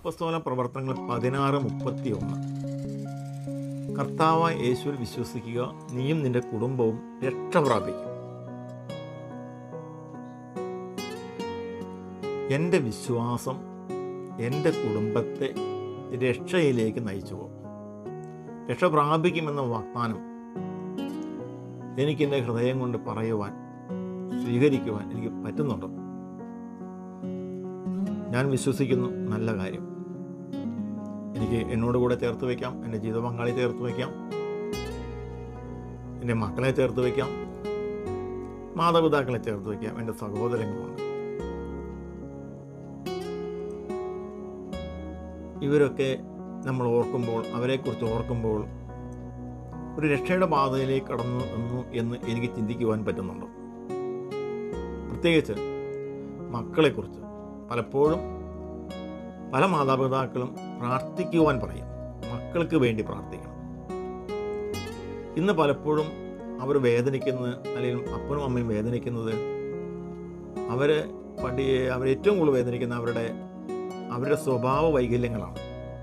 അപ്പസ്തോല പ്രവർത്തനങ്ങൾ പതിനാറ് മുപ്പത്തി ഒന്ന് കർത്താവായ യേശുവിൽ വിശ്വസിക്കുക നീയും നിന്റെ കുടുംബവും രക്ഷ പ്രാപിക്കും എൻ്റെ വിശ്വാസം എൻ്റെ കുടുംബത്തെ രക്ഷയിലേക്ക് നയിച്ചു പോകും രക്ഷ പ്രാപിക്കുമെന്ന വാഗ്ദാനം എനിക്കെൻ്റെ ഹൃദയം കൊണ്ട് പറയുവാൻ സ്വീകരിക്കുവാൻ എനിക്ക് പറ്റുന്നുണ്ട് ഞാൻ വിശ്വസിക്കുന്നു നല്ല കാര്യം എനിക്ക് എന്നോട് കൂടെ ചേർത്ത് വയ്ക്കാം എൻ്റെ ജീവിത പങ്കാളി ചേർത്ത് വയ്ക്കാം എൻ്റെ മക്കളെ ചേർത്ത് വയ്ക്കാം മാതാപിതാക്കളെ ചേർത്ത് വയ്ക്കാം എൻ്റെ സഹോദരങ്ങളുണ്ട് ഇവരൊക്കെ നമ്മൾ ഓർക്കുമ്പോൾ അവരെക്കുറിച്ച് ഓർക്കുമ്പോൾ ഒരു രക്ഷയുടെ പാതയിലേക്ക് കടന്നു എന്നു എന്ന് എനിക്ക് ചിന്തിക്കുവാൻ പറ്റുന്നുണ്ട് പ്രത്യേകിച്ച് മക്കളെക്കുറിച്ച് പലപ്പോഴും പല മാതാപിതാക്കളും പ്രാർത്ഥിക്കുവാൻ പറയും മക്കൾക്ക് വേണ്ടി പ്രാർത്ഥിക്കണം ഇന്ന് പലപ്പോഴും അവർ വേദനിക്കുന്നത് അല്ലെങ്കിൽ അപ്പനും അമ്മയും വേദനിക്കുന്നത് അവർ പടി അവർ ഏറ്റവും കൂടുതൽ വേദനിക്കുന്ന അവരുടെ അവരുടെ സ്വഭാവ വൈകല്യങ്ങളാണ്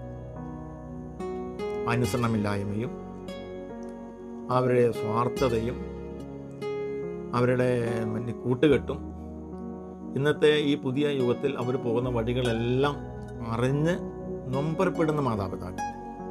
അനുസരണമില്ലായ്മയും അവരുടെ സ്വാർത്ഥതയും അവരുടെ മറ്റ് കൂട്ടുകെട്ടും ഇന്നത്തെ ഈ പുതിയ യുഗത്തിൽ അവർ പോകുന്ന വഴികളെല്ലാം അറിഞ്ഞ് നൊമ്പരപ്പെടുന്ന മാതാപിതാക്കൾ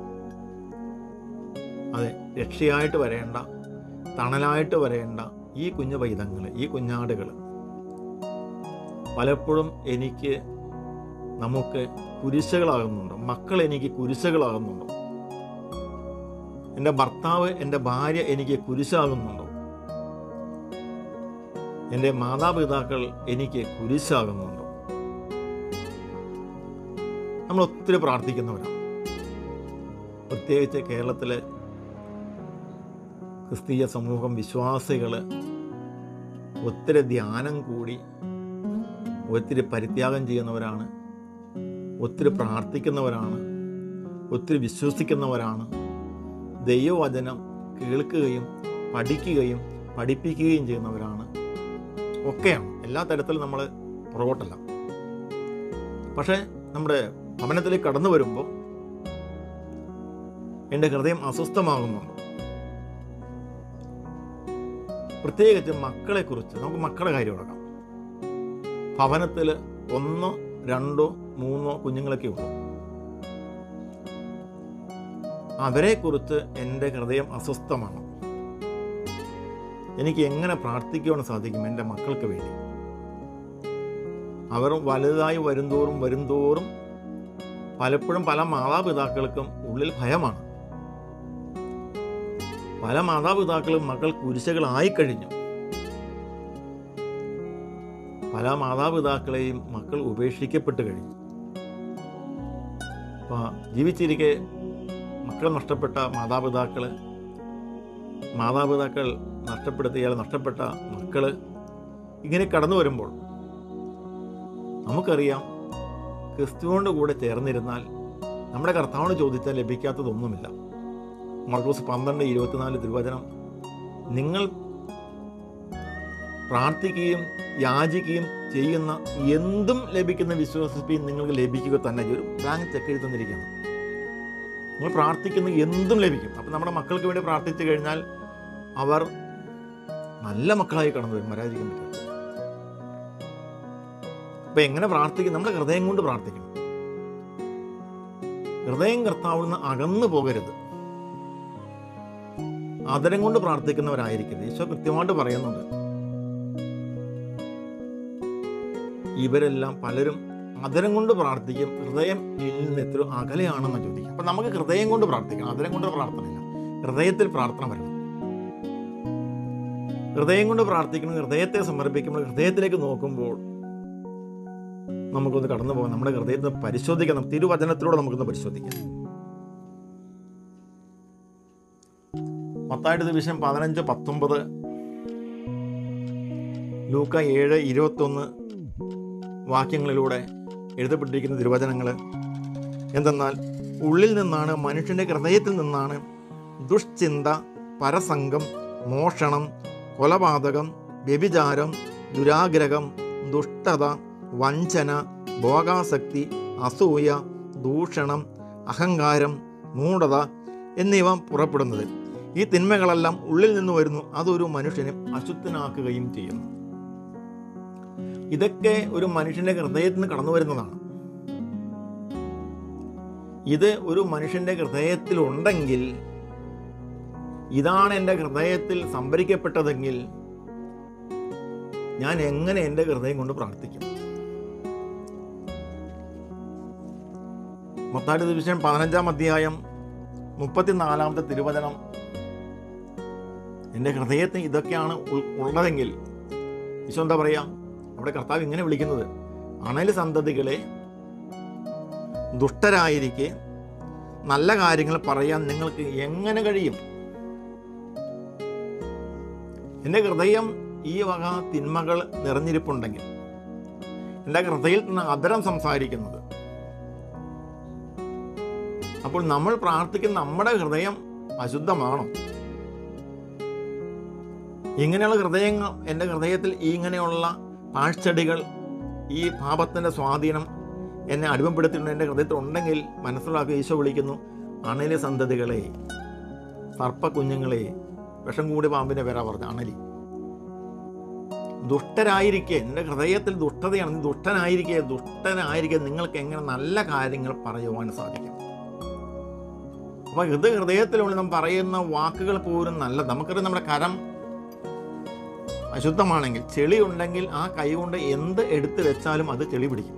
അതെ രക്ഷയായിട്ട് വരേണ്ട തണലായിട്ട് വരേണ്ട ഈ കുഞ്ഞു പൈതങ്ങൾ ഈ കുഞ്ഞാടുകൾ പലപ്പോഴും എനിക്ക് നമുക്ക് കുരിശകളാകുന്നുണ്ട് മക്കൾ എനിക്ക് കുരിശകളാകുന്നുണ്ടോ എൻ്റെ ഭർത്താവ് എൻ്റെ ഭാര്യ എനിക്ക് കുരിശാകുന്നുണ്ടോ എൻ്റെ മാതാപിതാക്കൾ എനിക്ക് കുരിശാകുന്നുണ്ടോ നമ്മൾ ഒത്തിരി പ്രാർത്ഥിക്കുന്നവരാണ് പ്രത്യേകിച്ച് കേരളത്തിലെ ക്രിസ്തീയ സമൂഹം വിശ്വാസികൾ ഒത്തിരി ധ്യാനം കൂടി ഒത്തിരി പരിത്യാഗം ചെയ്യുന്നവരാണ് ഒത്തിരി പ്രാർത്ഥിക്കുന്നവരാണ് ഒത്തിരി വിശ്വസിക്കുന്നവരാണ് ദൈവവചനം കേൾക്കുകയും പഠിക്കുകയും പഠിപ്പിക്കുകയും ചെയ്യുന്നവരാണ് ഒക്കെയാണ് എല്ലാ തരത്തിലും നമ്മൾ പുറകോട്ടല്ല പക്ഷേ നമ്മുടെ ഭവനത്തിലേക്ക് കടന്നു വരുമ്പോൾ എൻ്റെ ഹൃദയം അസ്വസ്ഥമാകുന്നുണ്ട് പ്രത്യേകിച്ച് മക്കളെക്കുറിച്ച് നമുക്ക് മക്കളുടെ കാര്യം എടുക്കാം ഭവനത്തിൽ ഒന്നോ രണ്ടോ മൂന്നോ കുഞ്ഞുങ്ങളൊക്കെ ഉള്ളൂ അവരെക്കുറിച്ച് എൻ്റെ ഹൃദയം അസ്വസ്ഥമാണ് എനിക്ക് എങ്ങനെ പ്രാർത്ഥിക്കുവാൻ സാധിക്കും എൻ്റെ മക്കൾക്ക് വേണ്ടി അവർ വലുതായി വരുന്തോറും വരുന്തോറും പലപ്പോഴും പല മാതാപിതാക്കൾക്കും ഉള്ളിൽ ഭയമാണ് പല മാതാപിതാക്കളും മക്കൾ കുരിശകളായി കഴിഞ്ഞു പല മാതാപിതാക്കളെയും മക്കൾ ഉപേക്ഷിക്കപ്പെട്ട് കഴിഞ്ഞു അപ്പോൾ ജീവിച്ചിരിക്കെ മക്കൾ നഷ്ടപ്പെട്ട മാതാപിതാക്കൾ മാതാപിതാക്കൾ നഷ്ടപ്പെടുത്തിയാൽ നഷ്ടപ്പെട്ട മക്കൾ ഇങ്ങനെ കടന്നു വരുമ്പോൾ നമുക്കറിയാം ക്രിസ്തുവിൻ്റെ കൂടെ ചേർന്നിരുന്നാൽ നമ്മുടെ കർത്താവിന് ചോദിച്ചാൽ ലഭിക്കാത്തതൊന്നുമില്ല മർക്കോസ് പന്ത്രണ്ട് ഇരുപത്തിനാല് തിരുവചനം നിങ്ങൾ പ്രാർത്ഥിക്കുകയും യാചിക്കുകയും ചെയ്യുന്ന എന്തും ലഭിക്കുന്ന വിശ്വസിപ്പിയും നിങ്ങൾക്ക് ലഭിക്കുക തന്നെ ചെയ്യും. ഒരു ബ്ലാങ്ക് ചെക്ക് എഴുതി തന്നിരിക്കുകയാണ് നിങ്ങൾ പ്രാർത്ഥിക്കുന്ന എന്തും ലഭിക്കും അപ്പം നമ്മുടെ മക്കൾക്ക് വേണ്ടി പ്രാർത്ഥിച്ചു കഴിഞ്ഞാൽ അവർ നല്ല മക്കളായി കടന്നു വരും വരാതിരിക്കാൻ പറ്റില്ല അപ്പം എങ്ങനെ പ്രാർത്ഥിക്കും നമ്മുടെ ഹൃദയം കൊണ്ട് പ്രാർത്ഥിക്കണം ഹൃദയം കർത്താവുന്ന അകന്നു പോകരുത് ആദരം കൊണ്ട് പ്രാർത്ഥിക്കുന്നവരായിരിക്കരുത് ഈശോ കൃത്യമായിട്ട് പറയുന്നുണ്ട് ഇവരെല്ലാം പലരും അതരം കൊണ്ട് പ്രാർത്ഥിക്കും ഹൃദയം ഇതിൽ നിന്ന് എത്ര അകലെയാണെന്ന് ചോദിക്കും അപ്പം നമുക്ക് ഹൃദയം കൊണ്ട് പ്രാർത്ഥിക്കണം അതരം കൊണ്ട് പ്രാർത്ഥനയില്ല ഹൃദയത്തിൽ പ്രാർത്ഥന വരണം ഹൃദയം കൊണ്ട് പ്രാർത്ഥിക്കണം ഹൃദയത്തെ സമർപ്പിക്കുമ്പോൾ ഹൃദയത്തിലേക്ക് നോക്കുമ്പോൾ നമുക്കൊന്ന് കടന്നു പോകാം നമ്മുടെ ഹൃദയത്തെ പരിശോധിക്കണം തിരുവചനത്തിലൂടെ നമുക്കൊന്ന് പരിശോധിക്കാം പത്തായിട്ട് ദിവിഷം പതിനഞ്ച് പത്തൊമ്പത് ലൂക്ക ഏഴ് ഇരുപത്തൊന്ന് വാക്യങ്ങളിലൂടെ എഴുതപ്പെട്ടിരിക്കുന്ന തിരുവചനങ്ങൾ എന്തെന്നാൽ ഉള്ളിൽ നിന്നാണ് മനുഷ്യൻ്റെ ഹൃദയത്തിൽ നിന്നാണ് ദുഷ്ചിന്ത പരസംഗം മോഷണം കൊലപാതകം വ്യഭിചാരം ദുരാഗ്രഹം ദുഷ്ടത വഞ്ചന ഭോഗാസക്തി അസൂയ ദൂഷണം അഹങ്കാരം മൂഢത എന്നിവ പുറപ്പെടുന്നത് ഈ തിന്മകളെല്ലാം ഉള്ളിൽ നിന്ന് വരുന്നു അതൊരു മനുഷ്യനെ അശുദ്ധനാക്കുകയും ചെയ്യുന്നു ഇതൊക്കെ ഒരു മനുഷ്യന്റെ ഹൃദയത്തിൽ നിന്ന് കടന്നു വരുന്നതാണ് ഇത് ഒരു മനുഷ്യന്റെ ഹൃദയത്തിൽ ഉണ്ടെങ്കിൽ ഇതാണ് എൻ്റെ ഹൃദയത്തിൽ സംഭരിക്കപ്പെട്ടതെങ്കിൽ ഞാൻ എങ്ങനെ എൻ്റെ ഹൃദയം കൊണ്ട് പ്രാർത്ഥിക്കും മത്താടി ദിവിഷൻ പതിനഞ്ചാം അധ്യായം മുപ്പത്തിനാലാമത്തെ തിരുവചനം എൻ്റെ ഹൃദയത്തിൽ ഇതൊക്കെയാണ് ഉൾ- ഉള്ളതെങ്കിൽ ഈശോ എന്താ പറയുക അവിടെ കർത്താവ് ഇങ്ങനെ വിളിക്കുന്നത് അണൽ സന്തതികളെ ദുഷ്ടരായിരിക്കെ നല്ല കാര്യങ്ങൾ പറയാൻ നിങ്ങൾക്ക് എങ്ങനെ കഴിയും എൻ്റെ ഹൃദയം ഈ വക തിന്മകൾ നിറഞ്ഞിരിപ്പുണ്ടെങ്കിൽ എൻ്റെ ഹൃദയത്തിൽ നിന്ന് അതരം സംസാരിക്കുന്നത് അപ്പോൾ നമ്മൾ പ്രാർത്ഥിക്കുന്ന നമ്മുടെ ഹൃദയം അശുദ്ധമാണോ ഇങ്ങനെയുള്ള ഹൃദയങ്ങൾ എൻ്റെ ഹൃദയത്തിൽ ഈ ഇങ്ങനെയുള്ള പാഴ്ചെടികൾ ഈ പാപത്തിൻ്റെ സ്വാധീനം എന്നെ അടിമപ്പെടുത്തിയിട്ടുണ്ട് എൻ്റെ ഹൃദയത്തിൽ ഉണ്ടെങ്കിൽ മനസ്സിലാക്കുക ഈശോ വിളിക്കുന്നു അണലി സന്തതികളെ സർപ്പ കുഞ്ഞുങ്ങളെ വിഷം കൂടി പാമ്പിൻ്റെ പേരാ പറഞ്ഞു അണലി ദുഷ്ടരായിരിക്കെ എൻ്റെ ഹൃദയത്തിൽ ദുഷ്ടതയാണ് നീ ദുഷ്ടനായിരിക്കെ ദുഷ്ടനായിരിക്കെ നിങ്ങൾക്ക് എങ്ങനെ നല്ല കാര്യങ്ങൾ പറയുവാൻ സാധിക്കും അപ്പോൾ ഇത് ഹൃദയത്തിലുള്ള നാം പറയുന്ന വാക്കുകൾ പോലും നല്ല നമുക്കറിയാം നമ്മുടെ കരം അശുദ്ധമാണെങ്കിൽ ചെളി ഉണ്ടെങ്കിൽ ആ കൈ കൊണ്ട് എന്ത് എടുത്തു വെച്ചാലും അത് ചെളി പിടിക്കും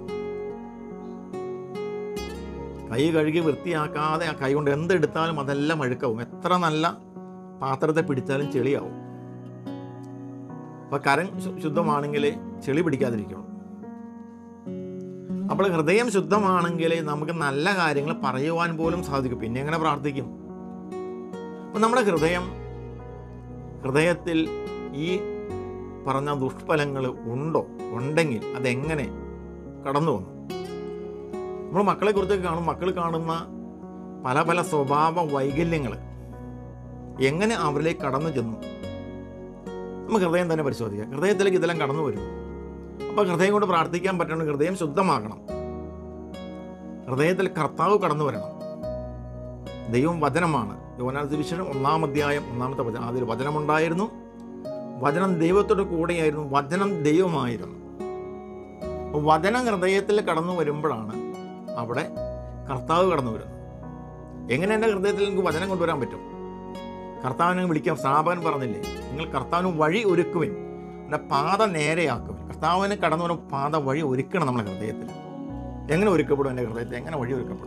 കൈ കഴുകി വൃത്തിയാക്കാതെ ആ കൈ കൊണ്ട് എന്തെടുത്താലും അതെല്ലാം അഴുക്കാവും എത്ര നല്ല പാത്രത്തെ പിടിച്ചാലും ചെളിയാവും അപ്പൊ കരം ശു- ശുദ്ധമാണെങ്കിൽ ചെളി പിടിക്കാതിരിക്കണം അപ്പോൾ ഹൃദയം ശുദ്ധമാണെങ്കിൽ നമുക്ക് നല്ല കാര്യങ്ങൾ പറയുവാൻ പോലും സാധിക്കും പിന്നെ എങ്ങനെ പ്രാർത്ഥിക്കും അപ്പം നമ്മുടെ ഹൃദയം ഹൃദയത്തിൽ ഈ പറഞ്ഞ ദുഷ്ഫലങ്ങൾ ഉണ്ടോ ഉണ്ടെങ്കിൽ അതെങ്ങനെ കടന്നു വന്നു നമ്മൾ മക്കളെ കുറിച്ച് കാണും മക്കൾ കാണുന്ന പല പല സ്വഭാവ വൈകല്യങ്ങൾ എങ്ങനെ അവരിലേക്ക് കടന്നു ചെന്നു നമുക്ക് ഹൃദയം തന്നെ പരിശോധിക്കാം ഹൃദയത്തിലേക്ക് ഇതെല്ലാം കടന്നു വരും അപ്പോൾ ഹൃദയം കൊണ്ട് പ്രാർത്ഥിക്കാൻ പറ്റണം ഹൃദയം ശുദ്ധമാകണം ഹൃദയത്തിൽ കർത്താവ് കടന്നു വരണം ദൈവം വചനമാണ് യോനാൻ സുവിശേഷം ഒന്നാം അധ്യായം ഒന്നാമത്തെ വചനം അതിൽ വചനമുണ്ടായിരുന്നു വചനം ദൈവത്തോട് കൂടെയായിരുന്നു വചനം ദൈവമായിരുന്നു അപ്പോൾ വചനം ഹൃദയത്തിൽ കടന്നു വരുമ്പോഴാണ് അവിടെ കർത്താവ് കടന്നു വരുന്നത് എങ്ങനെ എൻ്റെ ഹൃദയത്തിൽ നിങ്ങൾക്ക് വചനം കൊണ്ടുവരാൻ പറ്റും കർത്താവിനെ വിളിക്കാം സ്ഥാപകൻ പറഞ്ഞില്ലേ നിങ്ങൾ കർത്താവിന് വഴി ഒരുക്കുവിൻ എൻ്റെ പാത നേരെയാക്കുവിൻ കർത്താവിന് കടന്നു വരുന്ന പാത വഴി ഒരുക്കണം നമ്മുടെ ഹൃദയത്തിൽ എങ്ങനെ ഒരുക്കപ്പെടും എൻ്റെ ഹൃദയത്തിൽ എങ്ങനെ വഴി ഒരുക്കപ്പെടും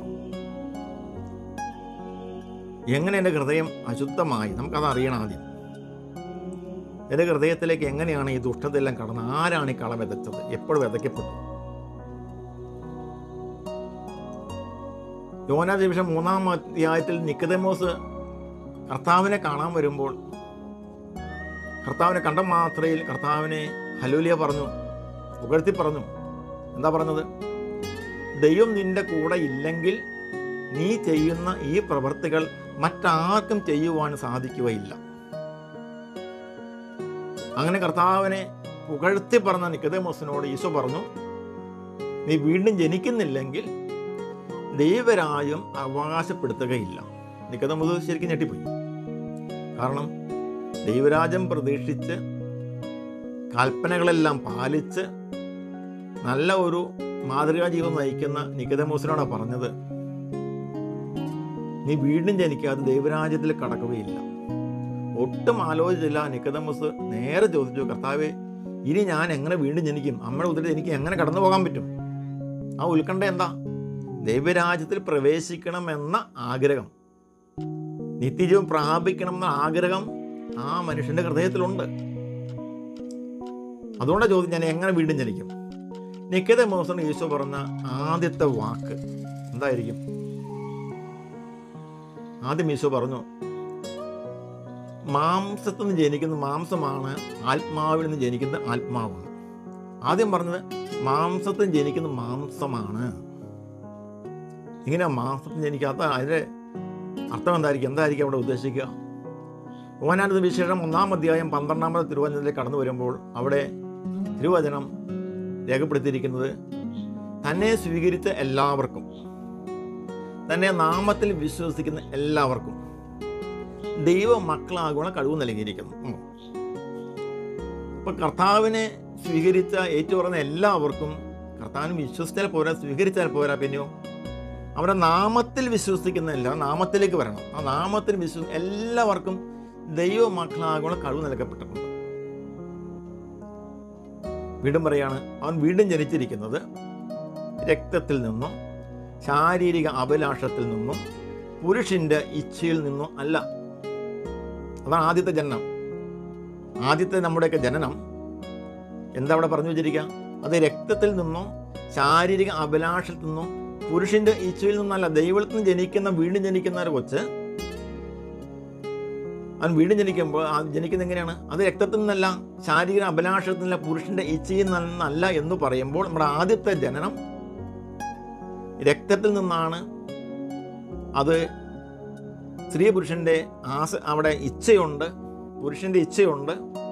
എങ്ങനെ എൻ്റെ ഹൃദയം അശുദ്ധമായി നമുക്കത് അറിയണം ആദ്യം എൻ്റെ ഹൃദയത്തിലേക്ക് എങ്ങനെയാണ് ഈ ദുഷ്ടതയെല്ലാം കടന്ന് ആരാണ് ഈ കള വിതച്ചത് എപ്പോഴും വിതയ്ക്കപ്പെട്ടു യോന നിമിഷം മൂന്നാം അധ്യായത്തിൽ നിക്കതമോസ് കർത്താവിനെ കാണാൻ വരുമ്പോൾ കർത്താവിനെ കണ്ട മാത്രയിൽ കർത്താവിനെ ഹലൂലിയ പറഞ്ഞു പുകഴ്ത്തി പറഞ്ഞു എന്താ പറഞ്ഞത് ദൈവം നിന്റെ കൂടെ ഇല്ലെങ്കിൽ നീ ചെയ്യുന്ന ഈ പ്രവൃത്തികൾ മറ്റാർക്കും ചെയ്യുവാൻ സാധിക്കുകയില്ല അങ്ങനെ കർത്താവിനെ പുകഴ്ത്തി പറഞ്ഞ നിക്കതമോസിനോട് ഈശോ പറഞ്ഞു നീ വീണ്ടും ജനിക്കുന്നില്ലെങ്കിൽ ദൈവരാജ്യം അവകാശപ്പെടുത്തുകയില്ല നിക്കതമോസ് ശരിക്കും ഞെട്ടിപ്പോയി കാരണം ദൈവരാജ്യം പ്രതീക്ഷിച്ച് കൽപ്പനകളെല്ലാം പാലിച്ച് നല്ല ഒരു മാതൃകാ ജീവിതം നയിക്കുന്ന നിക്കതമോസിനോടാണ് പറഞ്ഞത് നീ വീണ്ടും ജനിക്കാതെ ദൈവരാജ്യത്തിൽ കടക്കുകയില്ല ഒട്ടും ആലോചിച്ചില്ല നിക്കതമസ് നേരെ ചോദിച്ചു കർത്താവെ ഇനി ഞാൻ എങ്ങനെ വീണ്ടും ജനിക്കും അമ്മയുടെ ഉദരത്തിൽ എനിക്ക് എങ്ങനെ കടന്നു പോകാൻ പറ്റും ആ ഉത്കണ്ഠ എന്താ ദൈവരാജ്യത്തിൽ പ്രവേശിക്കണമെന്ന ആഗ്രഹം നിത്യജീവൻ പ്രാപിക്കണമെന്ന ആഗ്രഹം ആ മനുഷ്യന്റെ ഹൃദയത്തിലുണ്ട് അതുകൊണ്ടാണ് ചോദ്യം ഞാൻ എങ്ങനെ വീണ്ടും ജനിക്കും നിക്കത മോസൺ ഈശോ പറഞ്ഞ ആദ്യത്തെ വാക്ക് എന്തായിരിക്കും ആദ്യം ഈശോ പറഞ്ഞു മാംസത്തിൽ നിന്ന് ജനിക്കുന്ന മാംസമാണ് ആത്മാവിൽ നിന്ന് ജനിക്കുന്ന ആത്മാവാണ് ആദ്യം പറഞ്ഞത് മാംസത്തിൽ നിന്ന് ജനിക്കുന്ന മാംസമാണ് ഇങ്ങനെ മാംസത്തിൽ ജനിക്കാത്ത അതിൻ്റെ അർത്ഥം എന്തായിരിക്കും എന്തായിരിക്കും അവിടെ ഉദ്ദേശിക്കുക ഓനാനത് വിശേഷം ഒന്നാം അധ്യായം പന്ത്രണ്ടാമത് തിരുവചനത്തിലേക്ക് കടന്നു വരുമ്പോൾ അവിടെ തിരുവചനം രേഖപ്പെടുത്തിയിരിക്കുന്നത് തന്നെ സ്വീകരിച്ച എല്ലാവർക്കും തന്നെ നാമത്തിൽ വിശ്വസിക്കുന്ന എല്ലാവർക്കും ദൈവ മക്കളാകുവാനുള്ള കഴിവ് നൽകിയിരിക്കുന്നു ഉം. അപ്പൊ കർത്താവിനെ സ്വീകരിച്ച ഏറ്റുപറഞ്ഞ എല്ലാവർക്കും കർത്താവിന് വിശ്വസിച്ചാൽ പോരാ സ്വീകരിച്ചാൽ പോരാ പിന്നെയോ അവരുടെ നാമത്തിൽ വിശ്വസിക്കുന്ന എല്ലാ നാമത്തിലേക്ക് വരണം ആ നാമത്തിൽ വിശ്വ എല്ലാവർക്കും ദൈവ മക്കളാകുവാനുള്ള കഴിവ് നൽകപ്പെട്ടിട്ടുണ്ട് വീണ്ടും പറയാണ് അവൻ വീണ്ടും ജനിച്ചിരിക്കുന്നത് രക്തത്തിൽ നിന്നും ശാരീരിക അഭിലാഷത്തിൽ നിന്നും പുരുഷന്റെ ഇച്ഛയിൽ നിന്നും അല്ല അതാണ് ആദ്യത്തെ ജനനം ആദ്യത്തെ നമ്മുടെയൊക്കെ ജനനം എന്താ അവിടെ പറഞ്ഞു വെച്ചിരിക്കുക അത് രക്തത്തിൽ നിന്നോ ശാരീരിക അഭിലാഷത്തിൽ നിന്നോ പുരുഷന്റെ ഇച്ഛയിൽ നിന്നല്ല ദൈവത്തിൽ നിന്ന് ജനിക്കുന്ന വീണ്ടും ജനിക്കുന്ന ഒരു കൊച്ച് അവൻ വീണ്ടും ജനിക്കുമ്പോൾ ആ ജനിക്കുന്ന എങ്ങനെയാണ് അത് രക്തത്തിൽ നിന്നല്ല ശാരീരിക അഭിലാഷത്തിൽ നിന്നല്ല പുരുഷന്റെ ഇച്ഛയിൽ നിന്നല്ല എന്ന് പറയുമ്പോൾ നമ്മുടെ ആദ്യത്തെ ജനനം രക്തത്തിൽ നിന്നാണ് അത് സ്ത്രീ പുരുഷന്റെ ആസ അവിടെ ഇച്ഛയുണ്ട് പുരുഷന്റെ ഇച്ഛയുണ്ട്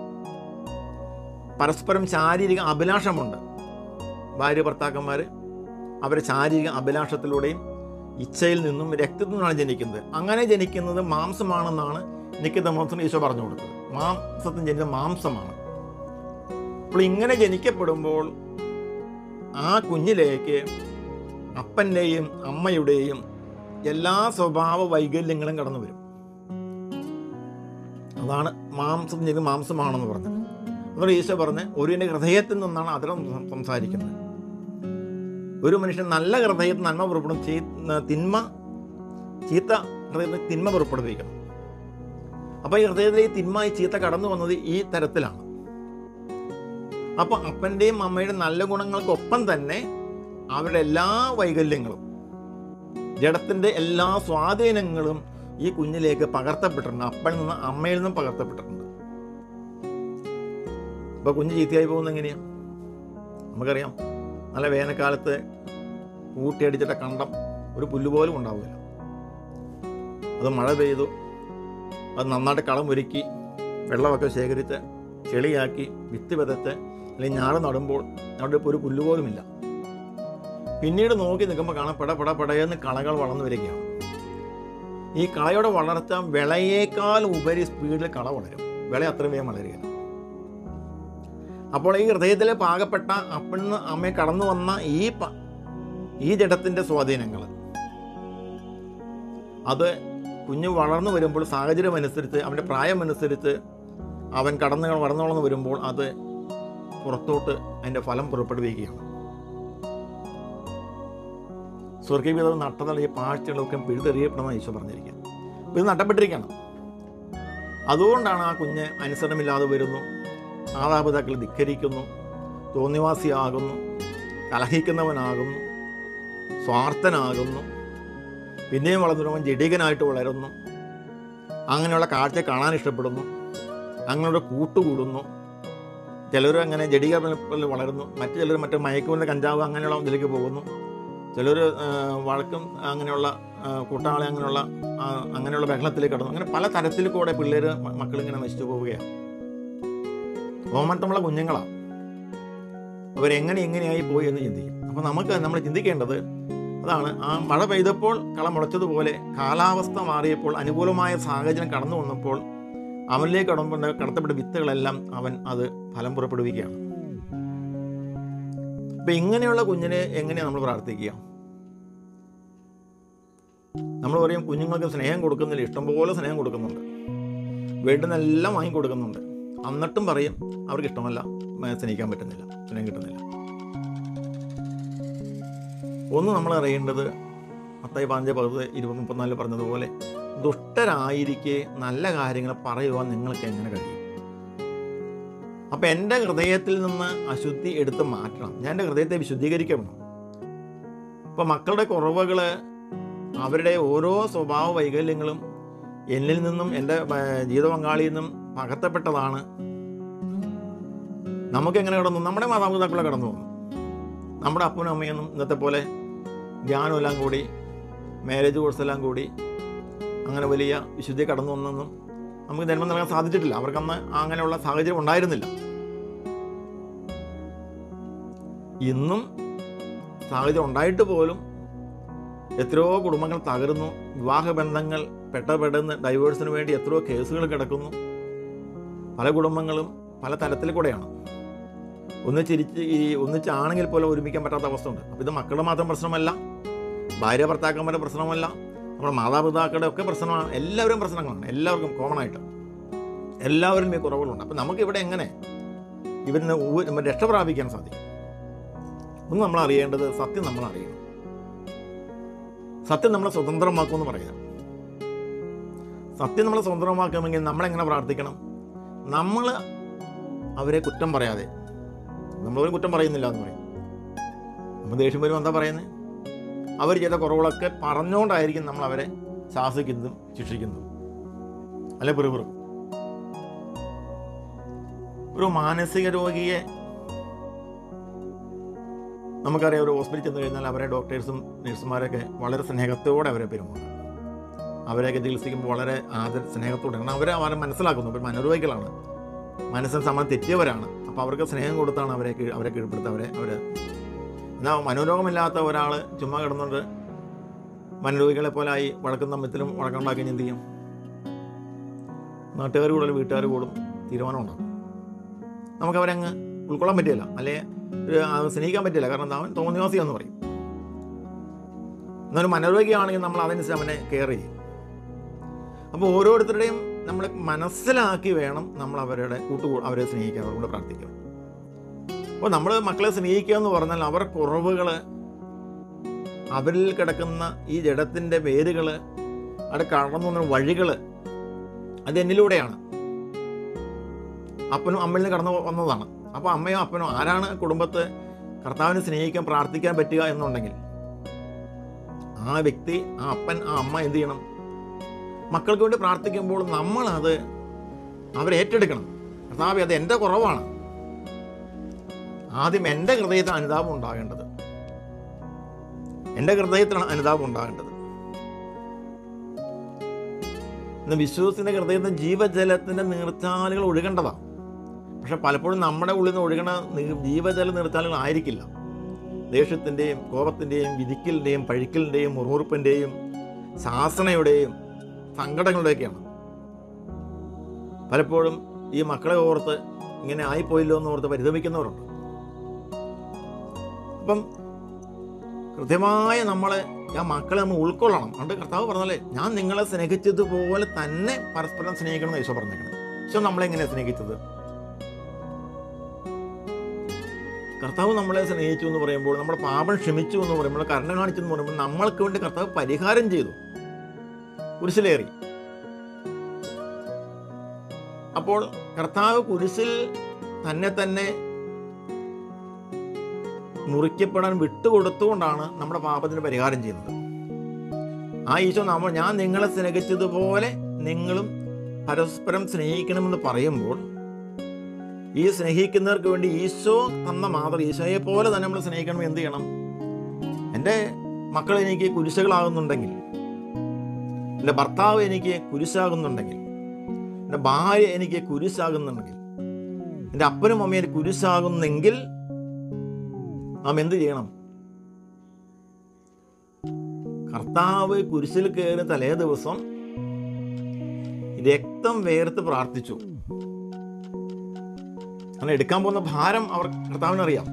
പരസ്പരം ശാരീരിക അഭിലാഷമുണ്ട് ഭാര്യ ഭർത്താക്കന്മാർ അവരെ ശാരീരിക അഭിലാഷത്തിലൂടെയും ഇച്ഛയിൽ നിന്നും രക്തത്തിൽ നിന്നാണ് ജനിക്കുന്നത് അങ്ങനെ ജനിക്കുന്നത് മാംസമാണെന്നാണ് നിക്കിതമോസിന് ഈശോ പറഞ്ഞു കൊടുത്തത് മാംസത്തിൽ ജനിച്ച മാംസമാണ് അപ്പോൾ ഇങ്ങനെ ജനിക്കപ്പെടുമ്പോൾ ആ കുഞ്ഞിലേക്ക് അപ്പൻ്റെയും അമ്മയുടെയും എല്ലാ സ്വഭാവ വൈകല്യങ്ങളും കടന്നു വരും അതാണ് മാംസം ജനിച്ച മാംസമാണെന്ന് പറഞ്ഞത് അതുകൊണ്ട് ഈശോ പറഞ്ഞ് ഒരുവിൻ്റെ ഹൃദയത്തിൽ നിന്നാണ് അതിരം സംസാരിക്കുന്നത് ഒരു മനുഷ്യൻ നല്ല ഹൃദയത്തിൽ നന്മ പുറപ്പെടും ചീ- തിന്മ ചീത്ത ഹൃദയത്തിൽ തിന്മ പുറപ്പെടുവിക്കണം അപ്പോൾ ഈ ഹൃദയത്തിലേക്ക് തിന്മ ഈ ചീത്ത കടന്നു വന്നത് ഈ തരത്തിലാണ് അപ്പോൾ അപ്പൻ്റെയും അമ്മയുടെയും നല്ല ഗുണങ്ങൾക്കൊപ്പം തന്നെ അവരുടെ എല്ലാ വൈകല്യങ്ങളും ജഡത്തിൻ്റെ എല്ലാ സ്വാധീനങ്ങളും ഈ കുഞ്ഞിലേക്ക് പകർത്തപ്പെട്ടിട്ടുണ്ട് അപ്പനിൽ നിന്ന് അമ്മയിൽ നിന്നും പകർത്തപ്പെട്ടിട്ടുണ്ട് ഇപ്പോൾ കുഞ്ഞ് ചീത്തയായി പോകുന്നത് എങ്ങനെയാണ് നമുക്കറിയാം നല്ല വേനൽക്കാലത്ത് കൂട്ടിയടിച്ചിട്ട കണ്ടം ഒരു പുല്ല് പോലും ഉണ്ടാവില്ല അത് മഴ പെയ്തു അത് നന്നായിട്ട് കളം ഒരുക്കി വെള്ളമൊക്കെ ശേഖരിച്ച് ചെളിയാക്കി വിത്ത് വിതച്ച് അല്ലെങ്കിൽ ഞാറ് നടുമ്പോൾ അവിടെ ഇപ്പോൾ ഒരു പുല്ല് പോലുമില്ല പിന്നീട് നോക്കി നിൽക്കുമ്പോൾ കാണാം പട പട പടയെന്ന് കളകൾ വളർന്നു വരികയാണ് ഈ കളയുടെ വളർച്ച വിളയേക്കാൾ ഉപരി സ്പീഡിൽ കള വളരും വിള അത്രയും വേഗം വളരുകയാണ് അപ്പോൾ ഈ ഹൃദയത്തിലെ പാകപ്പെട്ട അപ്പന്ന് അമ്മയെ കടന്നു വന്ന ഈ പ- ഈ ജഡത്തിൻ്റെ സ്വാധീനങ്ങൾ അത് കുഞ്ഞ് വളർന്നു വരുമ്പോൾ സാഹചര്യം അനുസരിച്ച് അവൻ്റെ പ്രായം അനുസരിച്ച് അവൻ കടന്നു വളർന്നു വളർന്നു വരുമ്പോൾ അത് പുറത്തോട്ട് അതിൻ്റെ ഫലം പുറപ്പെടുവിക്കുകയാണ് സ്വർഗീയപിതാവ് നട്ടതല്ല ഈ പാഴ്ചകളൊക്കെ പിഴുതെറിയപ്പെടുന്ന ഈശോ പറഞ്ഞിരിക്കുക അപ്പോൾ ഇത് നട്ടപ്പെട്ടിരിക്കണം അതുകൊണ്ടാണ് ആ കുഞ്ഞ് അനുസരണമില്ലാതെ വരുന്നു മാതാപിതാക്കൾ ധിക്കരിക്കുന്നു തോന്നിവാസിയാകുന്നു കലഹിക്കുന്നവനാകുന്നു സ്വാർത്ഥനാകുന്നു പിന്നെയും വളർന്നവൻ ജഡികനായിട്ട് വളരുന്നു അങ്ങനെയുള്ള കാഴ്ച കാണാൻ ഇഷ്ടപ്പെടുന്നു അങ്ങനെയുള്ള കൂട്ടുകൂടുന്നു ചിലർ അങ്ങനെ ജഡിക വളരുന്നു മറ്റു ചിലർ മറ്റേ മയക്കുമരുന്ന് കഞ്ചാവ് അങ്ങനെയുള്ള ഇതിലേക്ക് പോകുന്നു ചിലർ വഴക്കും അങ്ങനെയുള്ള ആ, കൂട്ടാളി അങ്ങനെയുള്ള ആ, അങ്ങനെയുള്ള ബഹളത്തിലേക്ക് കടന്നു അങ്ങനെ പല തരത്തിൽ കൂടെ പിള്ളേർ മക്കളിങ്ങനെ നശിച്ചു പോവുകയാണ് ഓമനത്തമുള്ള കുഞ്ഞുങ്ങളാണ് അവരെങ്ങനെ എങ്ങനെയായി പോയി എന്ന് ചിന്തിക്കും അപ്പോൾ നമുക്ക് നമ്മൾ ചിന്തിക്കേണ്ടത് അതാണ് ആ മഴ പെയ്തപ്പോൾ കള മുളച്ചതുപോലെ കാലാവസ്ഥ മാറിയപ്പോൾ അനുകൂലമായ സാഹചര്യം കടന്നു വന്നപ്പോൾ അവനിലേക്ക് കടന്നു കടത്തപ്പെട്ട വിത്തുകളെല്ലാം അവൻ അത് ഫലം പുറപ്പെടുവിക്കുകയാണ് അപ്പം ഇങ്ങനെയുള്ള കുഞ്ഞിനെ എങ്ങനെയാണ് നമ്മൾ പ്രാർത്ഥിക്കുക നമ്മൾ പറയും കുഞ്ഞുങ്ങൾക്ക് സ്നേഹം കൊടുക്കുന്നില്ല ഇഷ്ടംപോലെ സ്നേഹം കൊടുക്കുന്നുണ്ട് വീട്ടിൽ നിന്നെല്ലാം വാങ്ങി കൊടുക്കുന്നുണ്ട് എന്നിട്ടും പറയും അവർക്ക് ഇഷ്ടമല്ല മ- സ്നേഹിക്കാൻ പറ്റുന്നില്ല സ്നേഹം കിട്ടുന്നില്ല ഒന്ന് നമ്മൾ അറിയേണ്ടത് പത്തായി പതിനഞ്ച് പത്ത് ഇരുപത് മുപ്പത്തിനാലിൽ പറഞ്ഞതുപോലെ ദുഷ്ടരായിരിക്കെ നല്ല കാര്യങ്ങൾ പറയുവാൻ നിങ്ങൾക്ക് എങ്ങനെ കഴിയും അപ്പം എൻ്റെ ഹൃദയത്തിൽ നിന്ന് അശുദ്ധി എടുത്ത് മാറ്റണം ഞാൻ എൻ്റെ ഹൃദയത്തെ വിശുദ്ധീകരിക്കണം അപ്പം മക്കളുടെ കുറവുകൾ അവരുടെ ഓരോ സ്വഭാവ വൈകല്യങ്ങളും എന്നിൽ നിന്നും എൻ്റെ ഏർ, ജീവിത പങ്കാളിയിൽ നിന്നും പകർത്തപ്പെട്ടതാണ് നമുക്ക് എങ്ങനെ കടന്നു നമ്മുടെ മാതാപിതാക്കളെ കടന്നു വന്നു നമ്മുടെ അപ്പനും അമ്മയൊന്നും ഇന്നത്തെ പോലെ ധ്യാനം എല്ലാം കൂടി മാരേജ് കോഴ്സ് എല്ലാം കൂടി അങ്ങനെ വലിയ വിശുദ്ധി കടന്നു വന്നൊന്നും നമുക്ക് ജന്മം നൽകാൻ സാധിച്ചിട്ടില്ല അവർക്കന്ന് അങ്ങനെയുള്ള സാഹചര്യം ഉണ്ടായിരുന്നില്ല ഇന്നും സാഹചര്യം ഉണ്ടായിട്ട് പോലും എത്രയോ കുടുംബങ്ങൾ തകരുന്നു വിവാഹ ബന്ധങ്ങൾ പെട്ടപ്പെടുന്ന് ഡൈവേഴ്സിന് വേണ്ടി എത്രയോ കേസുകൾ കിടക്കുന്നു പല കുടുംബങ്ങളും പല തലത്തിൽ കൂടെയാണ് ഒന്നിച്ചിരിച്ച് ഈ ഒന്നിച്ചാണെങ്കിൽ പോലും ഒരുമിക്കാൻ പറ്റാത്ത അവസ്ഥ ഉണ്ട് അപ്പോൾ ഇത് മക്കളുടെ മാത്രം പ്രശ്നമല്ല ഭാര്യ ഭർത്താക്കന്മാരുടെ പ്രശ്നമല്ല നമ്മുടെ മാതാപിതാക്കളുടെ ഒക്കെ പ്രശ്നമാണ് എല്ലാവരും പ്രശ്നങ്ങളാണ് എല്ലാവർക്കും കോമൺ ആയിട്ട് എല്ലാവരും ഈ കുറവുകളുണ്ട് അപ്പം നമുക്ക് ഇവിടെ എങ്ങനെ ഇവരിന് ഊ- രക്ഷ പ്രാപിക്കാൻ സാധിക്കും ഒന്ന് നമ്മൾ അറിയേണ്ടത് സത്യം നമ്മൾ അറിയണം സത്യം നമ്മളെ സ്വതന്ത്രമാക്കുമെന്ന് പറയുക സത്യം നമ്മളെ സ്വതന്ത്രമാക്കണമെങ്കിൽ നമ്മളെങ്ങനെ പ്രാർത്ഥിക്കണം നമ്മൾ അവരെ കുറ്റം പറയാതെ നമ്മളൊരു കുറ്റം പറയുന്നില്ല എന്ന് പറയും നമ്മൾ ദേഷ്യം വരുമ്പോൾ എന്താ പറയുന്നത് അവർ ചെയ്ത കുറവുകളൊക്കെ പറഞ്ഞുകൊണ്ടായിരിക്കും നമ്മൾ അവരെ ശാസിക്കുന്നതും ശിക്ഷിക്കുന്നതും അല്ലെ പിറുപിറു ഒരു മാനസിക രോഗിയെ നമുക്കറിയാം ഒരു ഹോസ്പിറ്റലിൽ ചെന്ന് കഴിഞ്ഞാൽ അവരെ ഡോക്ടേഴ്സും നഴ്സുമാരൊക്കെ വളരെ സ്നേഹത്തോടെ അവരെ പെരുമാറും അവരെയൊക്കെ ചികിത്സിക്കുമ്പോൾ വളരെ ആദര സ്നേഹത്തോടെ കാരണം അവരെ അവരെ മനസ്സിലാക്കുന്നു അവർ മനോരോഗികളാണ് മനസ്സിന് സമയം തെറ്റിയവരാണ് അപ്പോൾ അവർക്ക് സ്നേഹം കൊടുത്താണ് അവരെ കീഴ് അവരെ കീഴ്പ്പെടുത്തുക അവരെ അവർ എന്നാൽ മനോരോഗമില്ലാത്ത ഒരാൾ ചുമ്മാ കിടന്നുകൊണ്ട് മനോരോഗികളെ പോലായി വഴക്കും തമ്മിലും വഴക്കുണ്ടാക്കി എന്ത് ചെയ്യും നാട്ടുകാർ കൂടുതൽ വീട്ടുകാർ കൂടും തീരുമാനം ഉണ്ടാക്കും നമുക്കവരെ അങ്ങ് ഉൾക്കൊള്ളാൻ പറ്റില്ല അല്ലെ ഒരു, ആ, സ്നേഹിക്കാൻ പറ്റില്ല കാരണം എന്താ, അവൻ തോന്നിവാസിയാന്ന് പറയും എന്നൊരു മനോരോഗിയാണെങ്കിൽ നമ്മൾ അതനുസരിച്ച് അവനെ കെയർ ചെയ്യും അപ്പോൾ ഓരോരുത്തരുടെയും നമ്മൾ മനസ്സിലാക്കി വേണം നമ്മൾ അവരുടെ കൂട്ടു അവരെ സ്നേഹിക്കാൻ അവരോട് പ്രാർത്ഥിക്കുക അപ്പോൾ നമ്മൾ മക്കളെ സ്നേഹിക്കുക എന്ന് പറഞ്ഞാൽ അവർ കുറവുകൾ അവരിൽ കിടക്കുന്ന ഈ ജഡത്തിൻ്റെ വേരുകൾ അവിടെ കടന്നു വന്ന വഴികൾ അത് എന്നിലൂടെയാണ് അപ്പനും അമ്മയിൽ നിന്ന് കടന്നു വന്നതാണ് അപ്പോൾ അമ്മയോ അപ്പനോ ആരാണ് കുടുംബത്തെ കർത്താവിനെ സ്നേഹിക്കാൻ പ്രാർത്ഥിക്കാൻ പറ്റുക എന്നുണ്ടെങ്കിൽ ആ വ്യക്തി ആ അപ്പൻ ആ അമ്മ എന്ത് ചെയ്യണം മക്കൾക്ക് വേണ്ടി പ്രാർത്ഥിക്കുമ്പോൾ നമ്മളത് അവരെ ഏറ്റെടുക്കണം കർത്താവ് അത് എൻ്റെ കുറവാണ് ആദ്യം എൻ്റെ ഹൃദയത്തിൽ അനുതാപം ഉണ്ടാകേണ്ടത് എൻ്റെ ഹൃദയത്തിലാണ് അനുതാപം ഉണ്ടാകേണ്ടത് ഇന്ന് വിശ്വാസത്തിൻ്റെ ഹൃദയത്തിൽ ജീവജലത്തിൻ്റെ നീർച്ചാലുകൾ ഒഴുകേണ്ടതാണ് പക്ഷെ പലപ്പോഴും നമ്മുടെ ഉള്ളിൽ നിന്ന് ഒഴുകണ നീ- ജീവജല നീർച്ചാലുകൾ ആയിരിക്കില്ല ദേഷ്യത്തിൻ്റെയും കോപത്തിൻ്റെയും വിധിക്കലിൻ്റെയും പഴിക്കലിൻ്റെയും മുറുമുറുപ്പിൻ്റെയും ശാസനയുടെയും സങ്കടങ്ങളുടെയൊക്കെയാണ് പലപ്പോഴും ഈ മക്കളെ ഓർത്ത് ഇങ്ങനെ ആയിപ്പോയില്ലോ എന്ന് ഓർത്ത് പരിതപിക്കുന്നവരുണ്ട് അപ്പം കൃത്യമായ നമ്മളെ ആ മക്കളെ നമ്മൾ ഉൾക്കൊള്ളണം അതുകൊണ്ട് കർത്താവ് പറഞ്ഞാലേ ഞാൻ നിങ്ങളെ സ്നേഹിച്ചതുപോലെ തന്നെ പരസ്പരം സ്നേഹിക്കണം എന്ന് യേശോ പറഞ്ഞേക്കണം യേശോ നമ്മളെങ്ങനെയാണ് സ്നേഹിച്ചത് കർത്താവ് നമ്മളെ സ്നേഹിച്ചു എന്ന് പറയുമ്പോൾ നമ്മുടെ പാപം ക്ഷമിച്ചു എന്ന് പറയുമ്പോൾ കരുണ കാണിച്ചു എന്ന് പറയുമ്പോൾ നമ്മൾക്ക് വേണ്ടി കർത്താവ് പരിഹാരം ചെയ്തു കുരിശിലേറി അപ്പോൾ കർത്താവ് കുരിശിൽ തന്നെ തന്നെ മുറിക്കപ്പെടാൻ വിട്ടുകൊടുത്തുകൊണ്ടാണ് നമ്മുടെ പാപത്തിന് പരിഹാരം ചെയ്യുന്നത് ആ ഈശോ നമ്മൾ ഞാൻ നിങ്ങളെ സ്നേഹിച്ചതുപോലെ നിങ്ങളും പരസ്പരം സ്നേഹിക്കണമെന്ന് പറയുമ്പോൾ ഈ സ്നേഹിക്കുന്നവർക്ക് വേണ്ടി ഈശോ തന്ന മാതൃ ഈശോയെ പോലെ തന്നെ നമ്മൾ സ്നേഹിക്കണം എന്ത് ചെയ്യണം എൻ്റെ മക്കൾ എനിക്ക് കുരിശുകളാകുന്നുണ്ടെങ്കിൽ എൻ്റെ ഭർത്താവ് എനിക്ക് കുരിശാകുന്നുണ്ടെങ്കിൽ എൻ്റെ ഭാര്യ എനിക്ക് കുരിശാകുന്നുണ്ടെങ്കിൽ എൻ്റെ അപ്പനും അമ്മയും എനിക്ക് കുരിശാകുന്നെങ്കിൽ നാം എന്ത് ചെയ്യണം കർത്താവ് കുരിശിൽ കയറി തലേ ദിവസം രക്തം വേർത്ത് പ്രാർത്ഥിച്ചു അങ്ങനെ എടുക്കാൻ പോകുന്ന ഭാരം അവർ കർത്താവിനറിയാം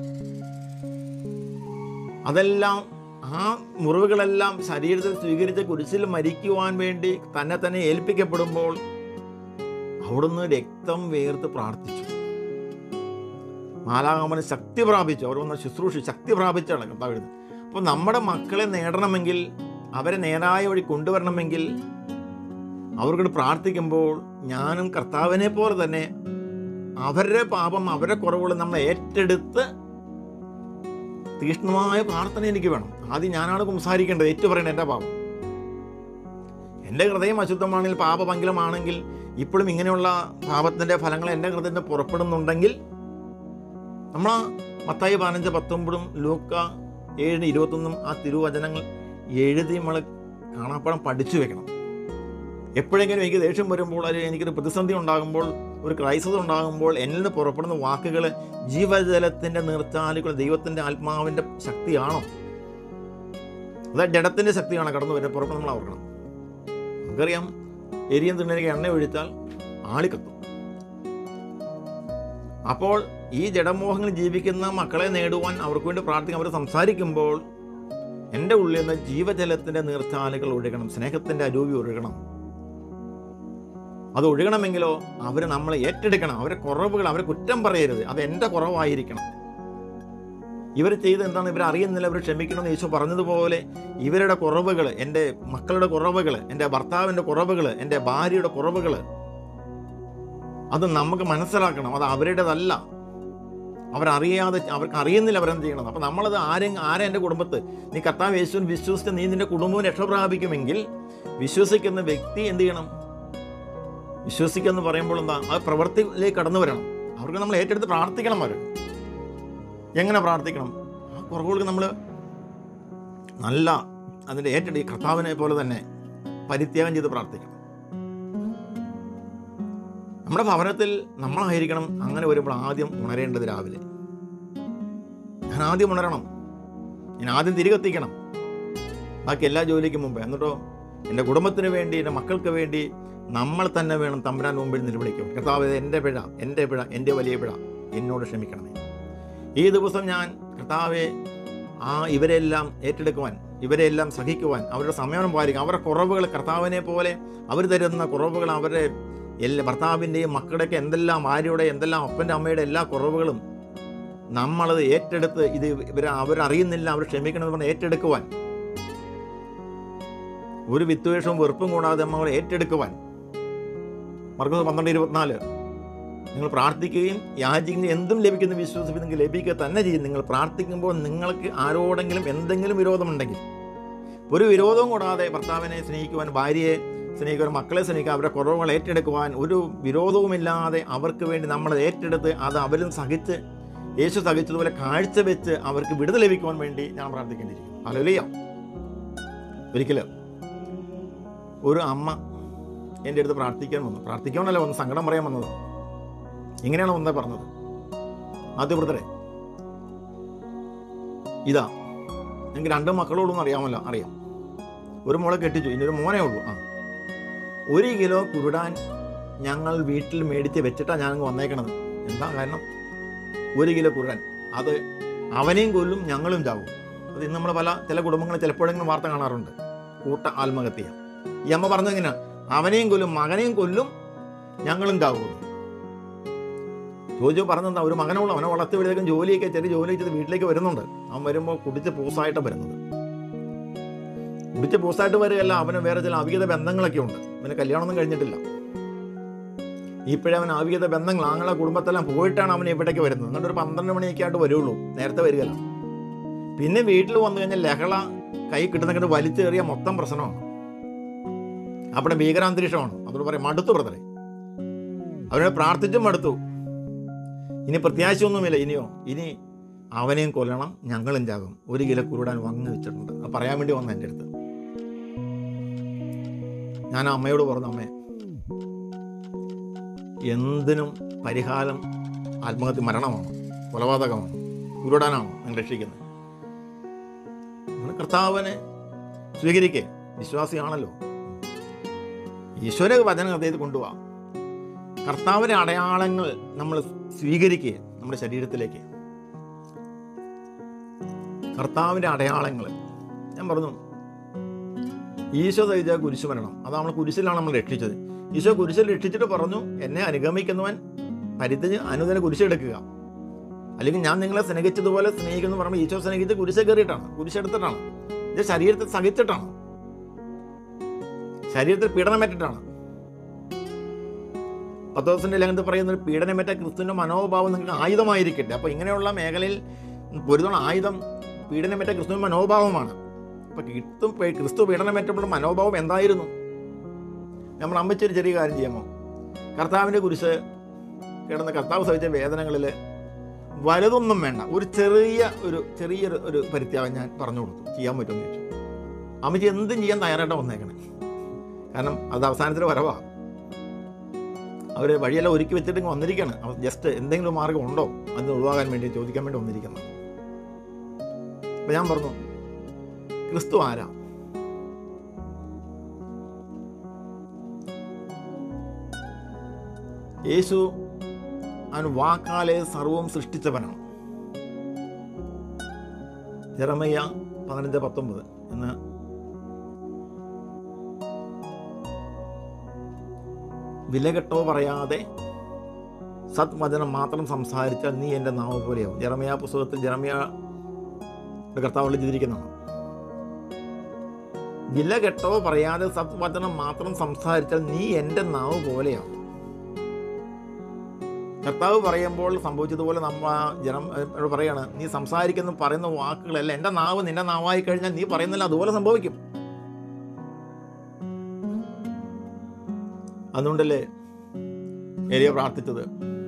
അതെല്ലാം ആ മുറിവുകളെല്ലാം ശരീരത്തിൽ സ്വീകരിച്ച കുരിശിൽ മരിക്കുവാൻ വേണ്ടി തന്നെ തന്നെ ഏൽപ്പിക്കപ്പെടുമ്പോൾ അവിടുന്ന് രക്തം വേർത്ത് പ്രാർത്ഥിച്ചു മാലാകാമന് ശക്തി പ്രാപിച്ചു അവർ വന്ന ശുശ്രൂഷ ശക്തി പ്രാപിച്ചാണ് കർത്താവ് എഴുതുന്നത് അപ്പോൾ നമ്മുടെ മക്കളെ നേടണമെങ്കിൽ അവരെ നേരായ വഴി കൊണ്ടുവരണമെങ്കിൽ അവർക്കോട് പ്രാർത്ഥിക്കുമ്പോൾ ഞാനും കർത്താവിനെ പോലെ തന്നെ അവരുടെ പാപം അവരുടെ കുറവുകൾ നമ്മൾ ഏറ്റെടുത്ത് തീക്ഷ്ണമായ പ്രാർത്ഥന എനിക്ക് വേണം ആദ്യം ഞാനാണ് സംസാരിക്കേണ്ടത് ഏറ്റു പറയണത് എൻ്റെ പാപം എൻ്റെ ഹൃദയം അശുദ്ധമാണെങ്കിൽ പാപപങ്കിലമാണെങ്കിൽ ഇപ്പോഴും ഇങ്ങനെയുള്ള പാപത്തിൻ്റെ ഫലങ്ങൾ എൻ്റെ ഹൃദയത്തിൽ പുറപ്പെടുന്നുണ്ടെങ്കിൽ നമ്മൾ ആ മത്തായി പതിനഞ്ച് പത്തൊമ്പതും ലൂക്ക ഏഴിന് ഇരുപത്തൊന്നും ആ തിരുവചനങ്ങൾ എഴുതി നമ്മൾ കാണാപ്പടം പഠിച്ചു വെക്കണം എപ്പോഴെങ്കിലും എനിക്ക് ദേഷ്യം വരുമ്പോൾ അല്ലെങ്കിൽ എനിക്കൊരു പ്രതിസന്ധി ഉണ്ടാകുമ്പോൾ ഒരു ക്രൈസിസ് ഉണ്ടാകുമ്പോൾ എന്നിൽ നിന്ന് പുറപ്പെടുന്ന വാക്കുകൾ ജീവജലത്തിൻ്റെ നീർച്ചാലുകൾ ദൈവത്തിൻ്റെ ആത്മാവിൻ്റെ ശക്തിയാണോ അത് ജഡത്തിൻ്റെ ശക്തിയാണ് കടന്നു വരുന്നത് പുറത്ത് നമ്മൾ ഓർക്കണം നമുക്കറിയാം എരിയും തിണ്ണലേക്ക് എണ്ണ ഒഴിച്ചാൽ ആളി കത്തും അപ്പോൾ ഈ ജഡമോഹങ്ങൾ ജീവിക്കുന്ന മക്കളെ നേടുവാൻ അവർക്ക് വേണ്ടി പ്രാർത്ഥിക്കാൻ അവർ സംസാരിക്കുമ്പോൾ എൻ്റെ ഉള്ളിൽ നിന്ന് ജീവജലത്തിൻ്റെ നീർച്ചാലുകൾ ഒഴുകണം സ്നേഹത്തിൻ്റെ അരൂപി ഒഴുകണം അത് ഒഴുകണമെങ്കിലോ അവർ നമ്മളെ ഏറ്റെടുക്കണം അവരെ കുറവുകൾ അവരെ കുറ്റം പറയരുത് അത് എൻ്റെ കുറവായിരിക്കണം ഇവർ ചെയ്ത് എന്താണ് ഇവർ അറിയുന്നില്ല ഇവർ ക്ഷമിക്കണമെന്ന് യേശു പറഞ്ഞതുപോലെ ഇവരുടെ കുറവുകൾ എൻ്റെ മക്കളുടെ കുറവുകൾ എൻ്റെ ഭർത്താവിൻ്റെ കുറവുകൾ എൻ്റെ ഭാര്യയുടെ കുറവുകൾ അത് നമുക്ക് മനസ്സിലാക്കണം അത് അവരുടേതല്ല അവരറിയാതെ അവർക്ക് അറിയുന്നില്ല അവരെന്ത് ചെയ്യണം അപ്പം നമ്മളത് ആരും ആരെ എൻ്റെ കുടുംബത്ത് നീ കർത്താവ് യേശുവിൻ വിശ്വസിച്ച് നീ നിന്റെ കുടുംബവും രക്ഷ പ്രാപിക്കുമെങ്കിൽ വിശ്വസിക്കുന്ന വ്യക്തി എന്ത് ചെയ്യണം വിശ്വസിക്കുക എന്ന് പറയുമ്പോൾ എന്താ അത് പ്രവൃത്തിയിലേക്ക് കടന്നു വരണം അവർക്ക് നമ്മൾ ഏറ്റെടുത്ത് പ്രാർത്ഥിക്കണം അവർ എങ്ങനെ പ്രാർത്ഥിക്കണം ആ കുറവുകൾക്ക് നമ്മൾ നല്ല അതിൻ്റെ ഏറ്റെടുത്ത് ഈ കർത്താവിനെ പോലെ തന്നെ പരിത്യാഗം ചെയ്ത് പ്രാർത്ഥിക്കണം നമ്മുടെ ഭവനത്തിൽ നമ്മളായിരിക്കണം അങ്ങനെ വരുമ്പോൾ ആദ്യം ഉണരേണ്ടത് രാവിലെ ഞാൻ ആദ്യം ഉണരണം ഞാൻ ആദ്യം തിരികെത്തിക്കണം ബാക്കി എല്ലാ ജോലിക്കും മുമ്പ് എന്നിട്ടോ എൻ്റെ കുടുംബത്തിന് വേണ്ടി എൻ്റെ മക്കൾക്ക് വേണ്ടി നമ്മൾ തന്നെ വേണം തമ്പുരാൻ മുമ്പിൽ നിലവിളിക്കും കർത്താവ് ഇത് എൻ്റെ പിഴ എൻ്റെ പിഴ എൻ്റെ വലിയ പിഴ എന്നോട് ക്ഷമിക്കണമേ ഈ ദിവസം ഞാൻ കർത്താവെ ആ ഇവരെല്ലാം ഏറ്റെടുക്കുവാൻ ഇവരെല്ലാം സഹിക്കുവാൻ അവരുടെ സമയം പാലിക്കും അവരുടെ കുറവുകൾ കർത്താവിനെ പോലെ അവർ തരുന്ന കുറവുകൾ അവരുടെ എല്ലാ ഭർത്താവിൻ്റെയും മക്കളുടെയൊക്കെ എന്തെല്ലാം ഭാര്യയുടെ എന്തെല്ലാം അപ്പൻ്റെ അമ്മയുടെ എല്ലാ കുറവുകളും നമ്മളത് ഏറ്റെടുത്ത് ഇത് ഇവർ അവരറിയുന്നില്ല അവർ ക്ഷമിക്കണമെന്ന് പറഞ്ഞ് ഏറ്റെടുക്കുവാൻ ഒരു വിദ്വേഷവും വെറുപ്പും കൂടാതെ നമ്മൾ ഏറ്റെടുക്കുവാൻ മർക്കസ് പന്ത്രണ്ട് ഇരുപത്തിനാല് നിങ്ങൾ പ്രാർത്ഥിക്കുകയും യാചിക്കുന്ന എന്തും ലഭിക്കുന്ന വിശ്വസിച്ച് നിങ്ങൾക്ക് ലഭിക്കുക തന്നെ ചെയ്യും നിങ്ങൾ പ്രാർത്ഥിക്കുമ്പോൾ നിങ്ങൾക്ക് ആരോടെങ്കിലും എന്തെങ്കിലും വിരോധമുണ്ടെങ്കിൽ ഒരു വിരോധവും കൂടാതെ ഭർത്താവിനെ സ്നേഹിക്കുവാൻ ഭാര്യയെ സ്നേഹിക്കുവാൻ മക്കളെ സ്നേഹിക്കുക അവരുടെ കുറവുകൾ ഏറ്റെടുക്കുവാൻ ഒരു വിരോധവുമില്ലാതെ അവർക്ക് വേണ്ടി നമ്മൾ ഏറ്റെടുത്ത് അത് അവരും സഹിച്ച് യേശു സഹിച്ചതുപോലെ കാഴ്ചവെച്ച് അവർക്ക് വിടുതൽ ലഭിക്കുവാൻ വേണ്ടി ഞാൻ പ്രാർത്ഥിക്കേണ്ടിയിരിക്കുന്നു അലലിയ ഒരിക്കലും ഒരു അമ്മ എൻ്റെ അടുത്ത് പ്രാർത്ഥിക്കാൻ വന്നു പ്രാർത്ഥിക്കാനല്ല വന്നു സങ്കടം പറയാൻ വന്നത് ഇങ്ങനെയാണ് വന്നേ പറഞ്ഞത് ആദ്യവൃത്തരെ ഇതാ എനിക്ക് രണ്ട് മക്കളുള്ളൂ എന്ന് അറിയാമല്ലോ അറിയാം ഒരു മോളെ കെട്ടിച്ചു ഇനി ഒരു മോനേ ഉള്ളൂ ആ ഒരു കിലോ കുരുടാൻ ഞങ്ങൾ വീട്ടിൽ മേടിച്ച് വെച്ചിട്ടാണ് ഞാൻ വന്നേക്കണത് എന്താ കാരണം ഒരു കിലോ കുരുടാൻ അത് അവനെയും കൊല്ലും ഞങ്ങളും ചാവും അത് ഇന്ന് നമ്മൾ പല ചില കുടുംബങ്ങളിൽ ചിലപ്പോഴെങ്കിലും വാർത്ത കാണാറുണ്ട് കൂട്ട ആത്മഹത്യ ഈ അമ്മ പറഞ്ഞെങ്ങനെയാ അവനെയും കൊല്ലും മകനെയും കൊല്ലും ഞങ്ങളും ചാവും ചോദിച്ചു പറഞ്ഞെന്താ ഒരു മകനുള്ള അവനെ വളർത്തി വിടുത്തേക്കും ജോലിയൊക്കെ ചെറിയ ജോലി ചെയ്ത് വീട്ടിലേക്ക് വരുന്നുണ്ട് അവൻ വരുമ്പോൾ കുടിച്ച് പൂസായിട്ട് വരുന്നത് കുടിച്ച് പൂസായിട്ട് വരികയല്ല അവന് വേറെ ചില അവിഹിത ബന്ധങ്ങളൊക്കെ ഉണ്ട് അവന് കല്യാണമൊന്നും കഴിഞ്ഞിട്ടില്ല ഇപ്പോഴേ അവൻ അവിഹിത ബന്ധങ്ങൾ ആങ്ങളെ കുടുംബത്തെല്ലാം പോയിട്ടാണ് അവൻ ഇവിടേക്ക് വരുന്നത് എന്നിട്ട് ഒരു പന്ത്രണ്ട് മണിയൊക്കെ ആയിട്ട് വരുള്ളൂ നേരത്തെ വരികയല്ല പിന്നെ വീട്ടിൽ വന്നു കഴിഞ്ഞാൽ ലഹള കൈ കിട്ടുന്നൊക്കെ വലിച്ചേറിയ മൊത്തം പ്രശ്നമാണ് അവിടെ ഭീകരാന്തരീക്ഷമാണ് അതുകൊണ്ട് പറയും മടുത്തു ബ്രദറെ അവനോട് പ്രാർത്ഥിച്ചും മടുത്തു ഇനി പ്രത്യാശയൊന്നുമില്ല ഇനിയോ ഇനി അവനെയും കൊല്ലണം ഞങ്ങളും ചാകും ഒരു കിലോ കുരുടാൻ വാങ്ങി വെച്ചിട്ടുണ്ട് അത് പറയാൻ വേണ്ടി വന്ന എൻ്റെ അടുത്ത് ഞാൻ ആ അമ്മയോട് പറഞ്ഞു അമ്മേ എന്തിനും പരിഹാരം ആത്മഹത്യ മരണമാണ് കൊലപാതകമാണ് കുരുടാനാണ് നിങ്ങൾ രക്ഷിക്കുന്നത് നിങ്ങൾ കർത്താവിനെ സ്വീകരിക്കേ വിശ്വാസിയാണല്ലോ ഈശ്വര വചന ഹൃദയത്തിൽ കൊണ്ടുപോവാം കർത്താവിൻ്റെ അടയാളങ്ങൾ നമ്മൾ സ്വീകരിക്കുക നമ്മുടെ ശരീരത്തിലേക്ക് കർത്താവിൻ്റെ അടയാളങ്ങൾ ഞാൻ പറഞ്ഞു ഈശോ സഹിച്ച കുരിശു മരണം അത് നമ്മൾ കുരിശിലാണ് നമ്മൾ രക്ഷിച്ചത് ഈശോ കുരിശിൽ രക്ഷിച്ചിട്ട് പറഞ്ഞു എന്നെ അനുഗമിക്കുന്നവൻ പരിത്യജ് അനുദിന കുരിശെടുക്കുക അല്ലെങ്കിൽ ഞാൻ നിങ്ങളെ സ്നേഹിച്ചതുപോലെ സ്നേഹിക്കുന്നു പറയുമ്പോൾ ഈശോ സ്നേഹിച്ച് കുരിശ കയറിയിട്ടാണ് കുരിശെടുത്തിട്ടാണ് ഇത് ശരീരത്തിൽ സഹിച്ചിട്ടാണ് ശരീരത്തിൽ പീഡനമേറ്റിട്ടാണ് പത്തോസിന്റെ ലേഖനത്തിൽ പറയുന്ന ഒരു പീഡനമേറ്റ ക്രിസ്തുവിന്റെ മനോഭാവം നിങ്ങൾക്ക് ആയുധമായിരിക്കട്ടെ അപ്പോൾ ഇങ്ങനെയുള്ള മേഖലയിൽ പൊരുതുന്ന ആയുധം പീഡനമേറ്റ ക്രിസ്തുവിന്റെ മനോഭാവമാണ് അപ്പൊ ക്രിസ്തു ക്രിസ്തു പീഡനമേറ്റപ്പോൾ മനോഭാവം എന്തായിരുന്നു നമ്മൾ അമ്മച്ചൊരു ചെറിയ കാര്യം ചെയ്യാമോ കർത്താവിൻ്റെ കുരിശ് കിടന്ന കർത്താവ് സഹിച്ച വേദനകളിൽ വലുതൊന്നും വേണ്ട ഒരു ചെറിയ ഒരു ചെറിയൊരു ഒരു പരിത്യാഗം ഞാൻ പറഞ്ഞു കൊടുത്തു ചെയ്യാൻ പറ്റുമെന്ന് ചോദിച്ചു അമ്മച്ചി എന്തും ചെയ്യാൻ തയ്യാറായിട്ട് വന്നേക്കണേ കാരണം അത് അവസാനത്തിൽ വരവാ അവർ വഴിയെല്ലാം ഒരുക്കി വെച്ചിട്ട് ഇങ്ങ് വന്നിരിക്കുകയാണ് അവർ ജസ്റ്റ് എന്തെങ്കിലും ഒരു മാർഗം ഉണ്ടോ അതിന് ഒഴിവാകാൻ വേണ്ടി ചോദിക്കാൻ വേണ്ടി വന്നിരിക്കുന്നത് അപ്പം ഞാൻ പറഞ്ഞു ക്രിസ്തു ആരാ യേശു അവൻ വാക്കാലെ സർവവും സൃഷ്ടിച്ചവനാണ് ജെറമയ്യ പതിനഞ്ച് പത്തൊമ്പത് എന്ന് വിലകെട്ടോ പറയാതെ സത് വചനം മാത്രം സംസാരിച്ചാൽ നീ എൻ്റെ നാമം പോലെയാവും ജെറമയ പുസ്തകത്തിൽ ജെറമയ കർത്താവ് ചെയ്തിരിക്കുന്നതാണ് വില കെട്ടോ പറയാതെ സത് വചനം മാത്രം സംസാരിച്ചാൽ നീ എൻ്റെ നാവ് പോലെയാവും കർത്താവ് പറയുമ്പോൾ സംഭവിച്ചതുപോലെ നമ്മ ജനം ഏഹ്, പറയാണ് നീ സംസാരിക്കുന്ന പറയുന്ന വാക്കുകളല്ല എൻ്റെ നാവ് നിന്റെ നാവായി കഴിഞ്ഞാൽ നീ പറയുന്നില്ല അതുപോലെ സംഭവിക്കും അതുകൊണ്ടല്ലേ ഏരിയ പ്രാർത്ഥിച്ചത്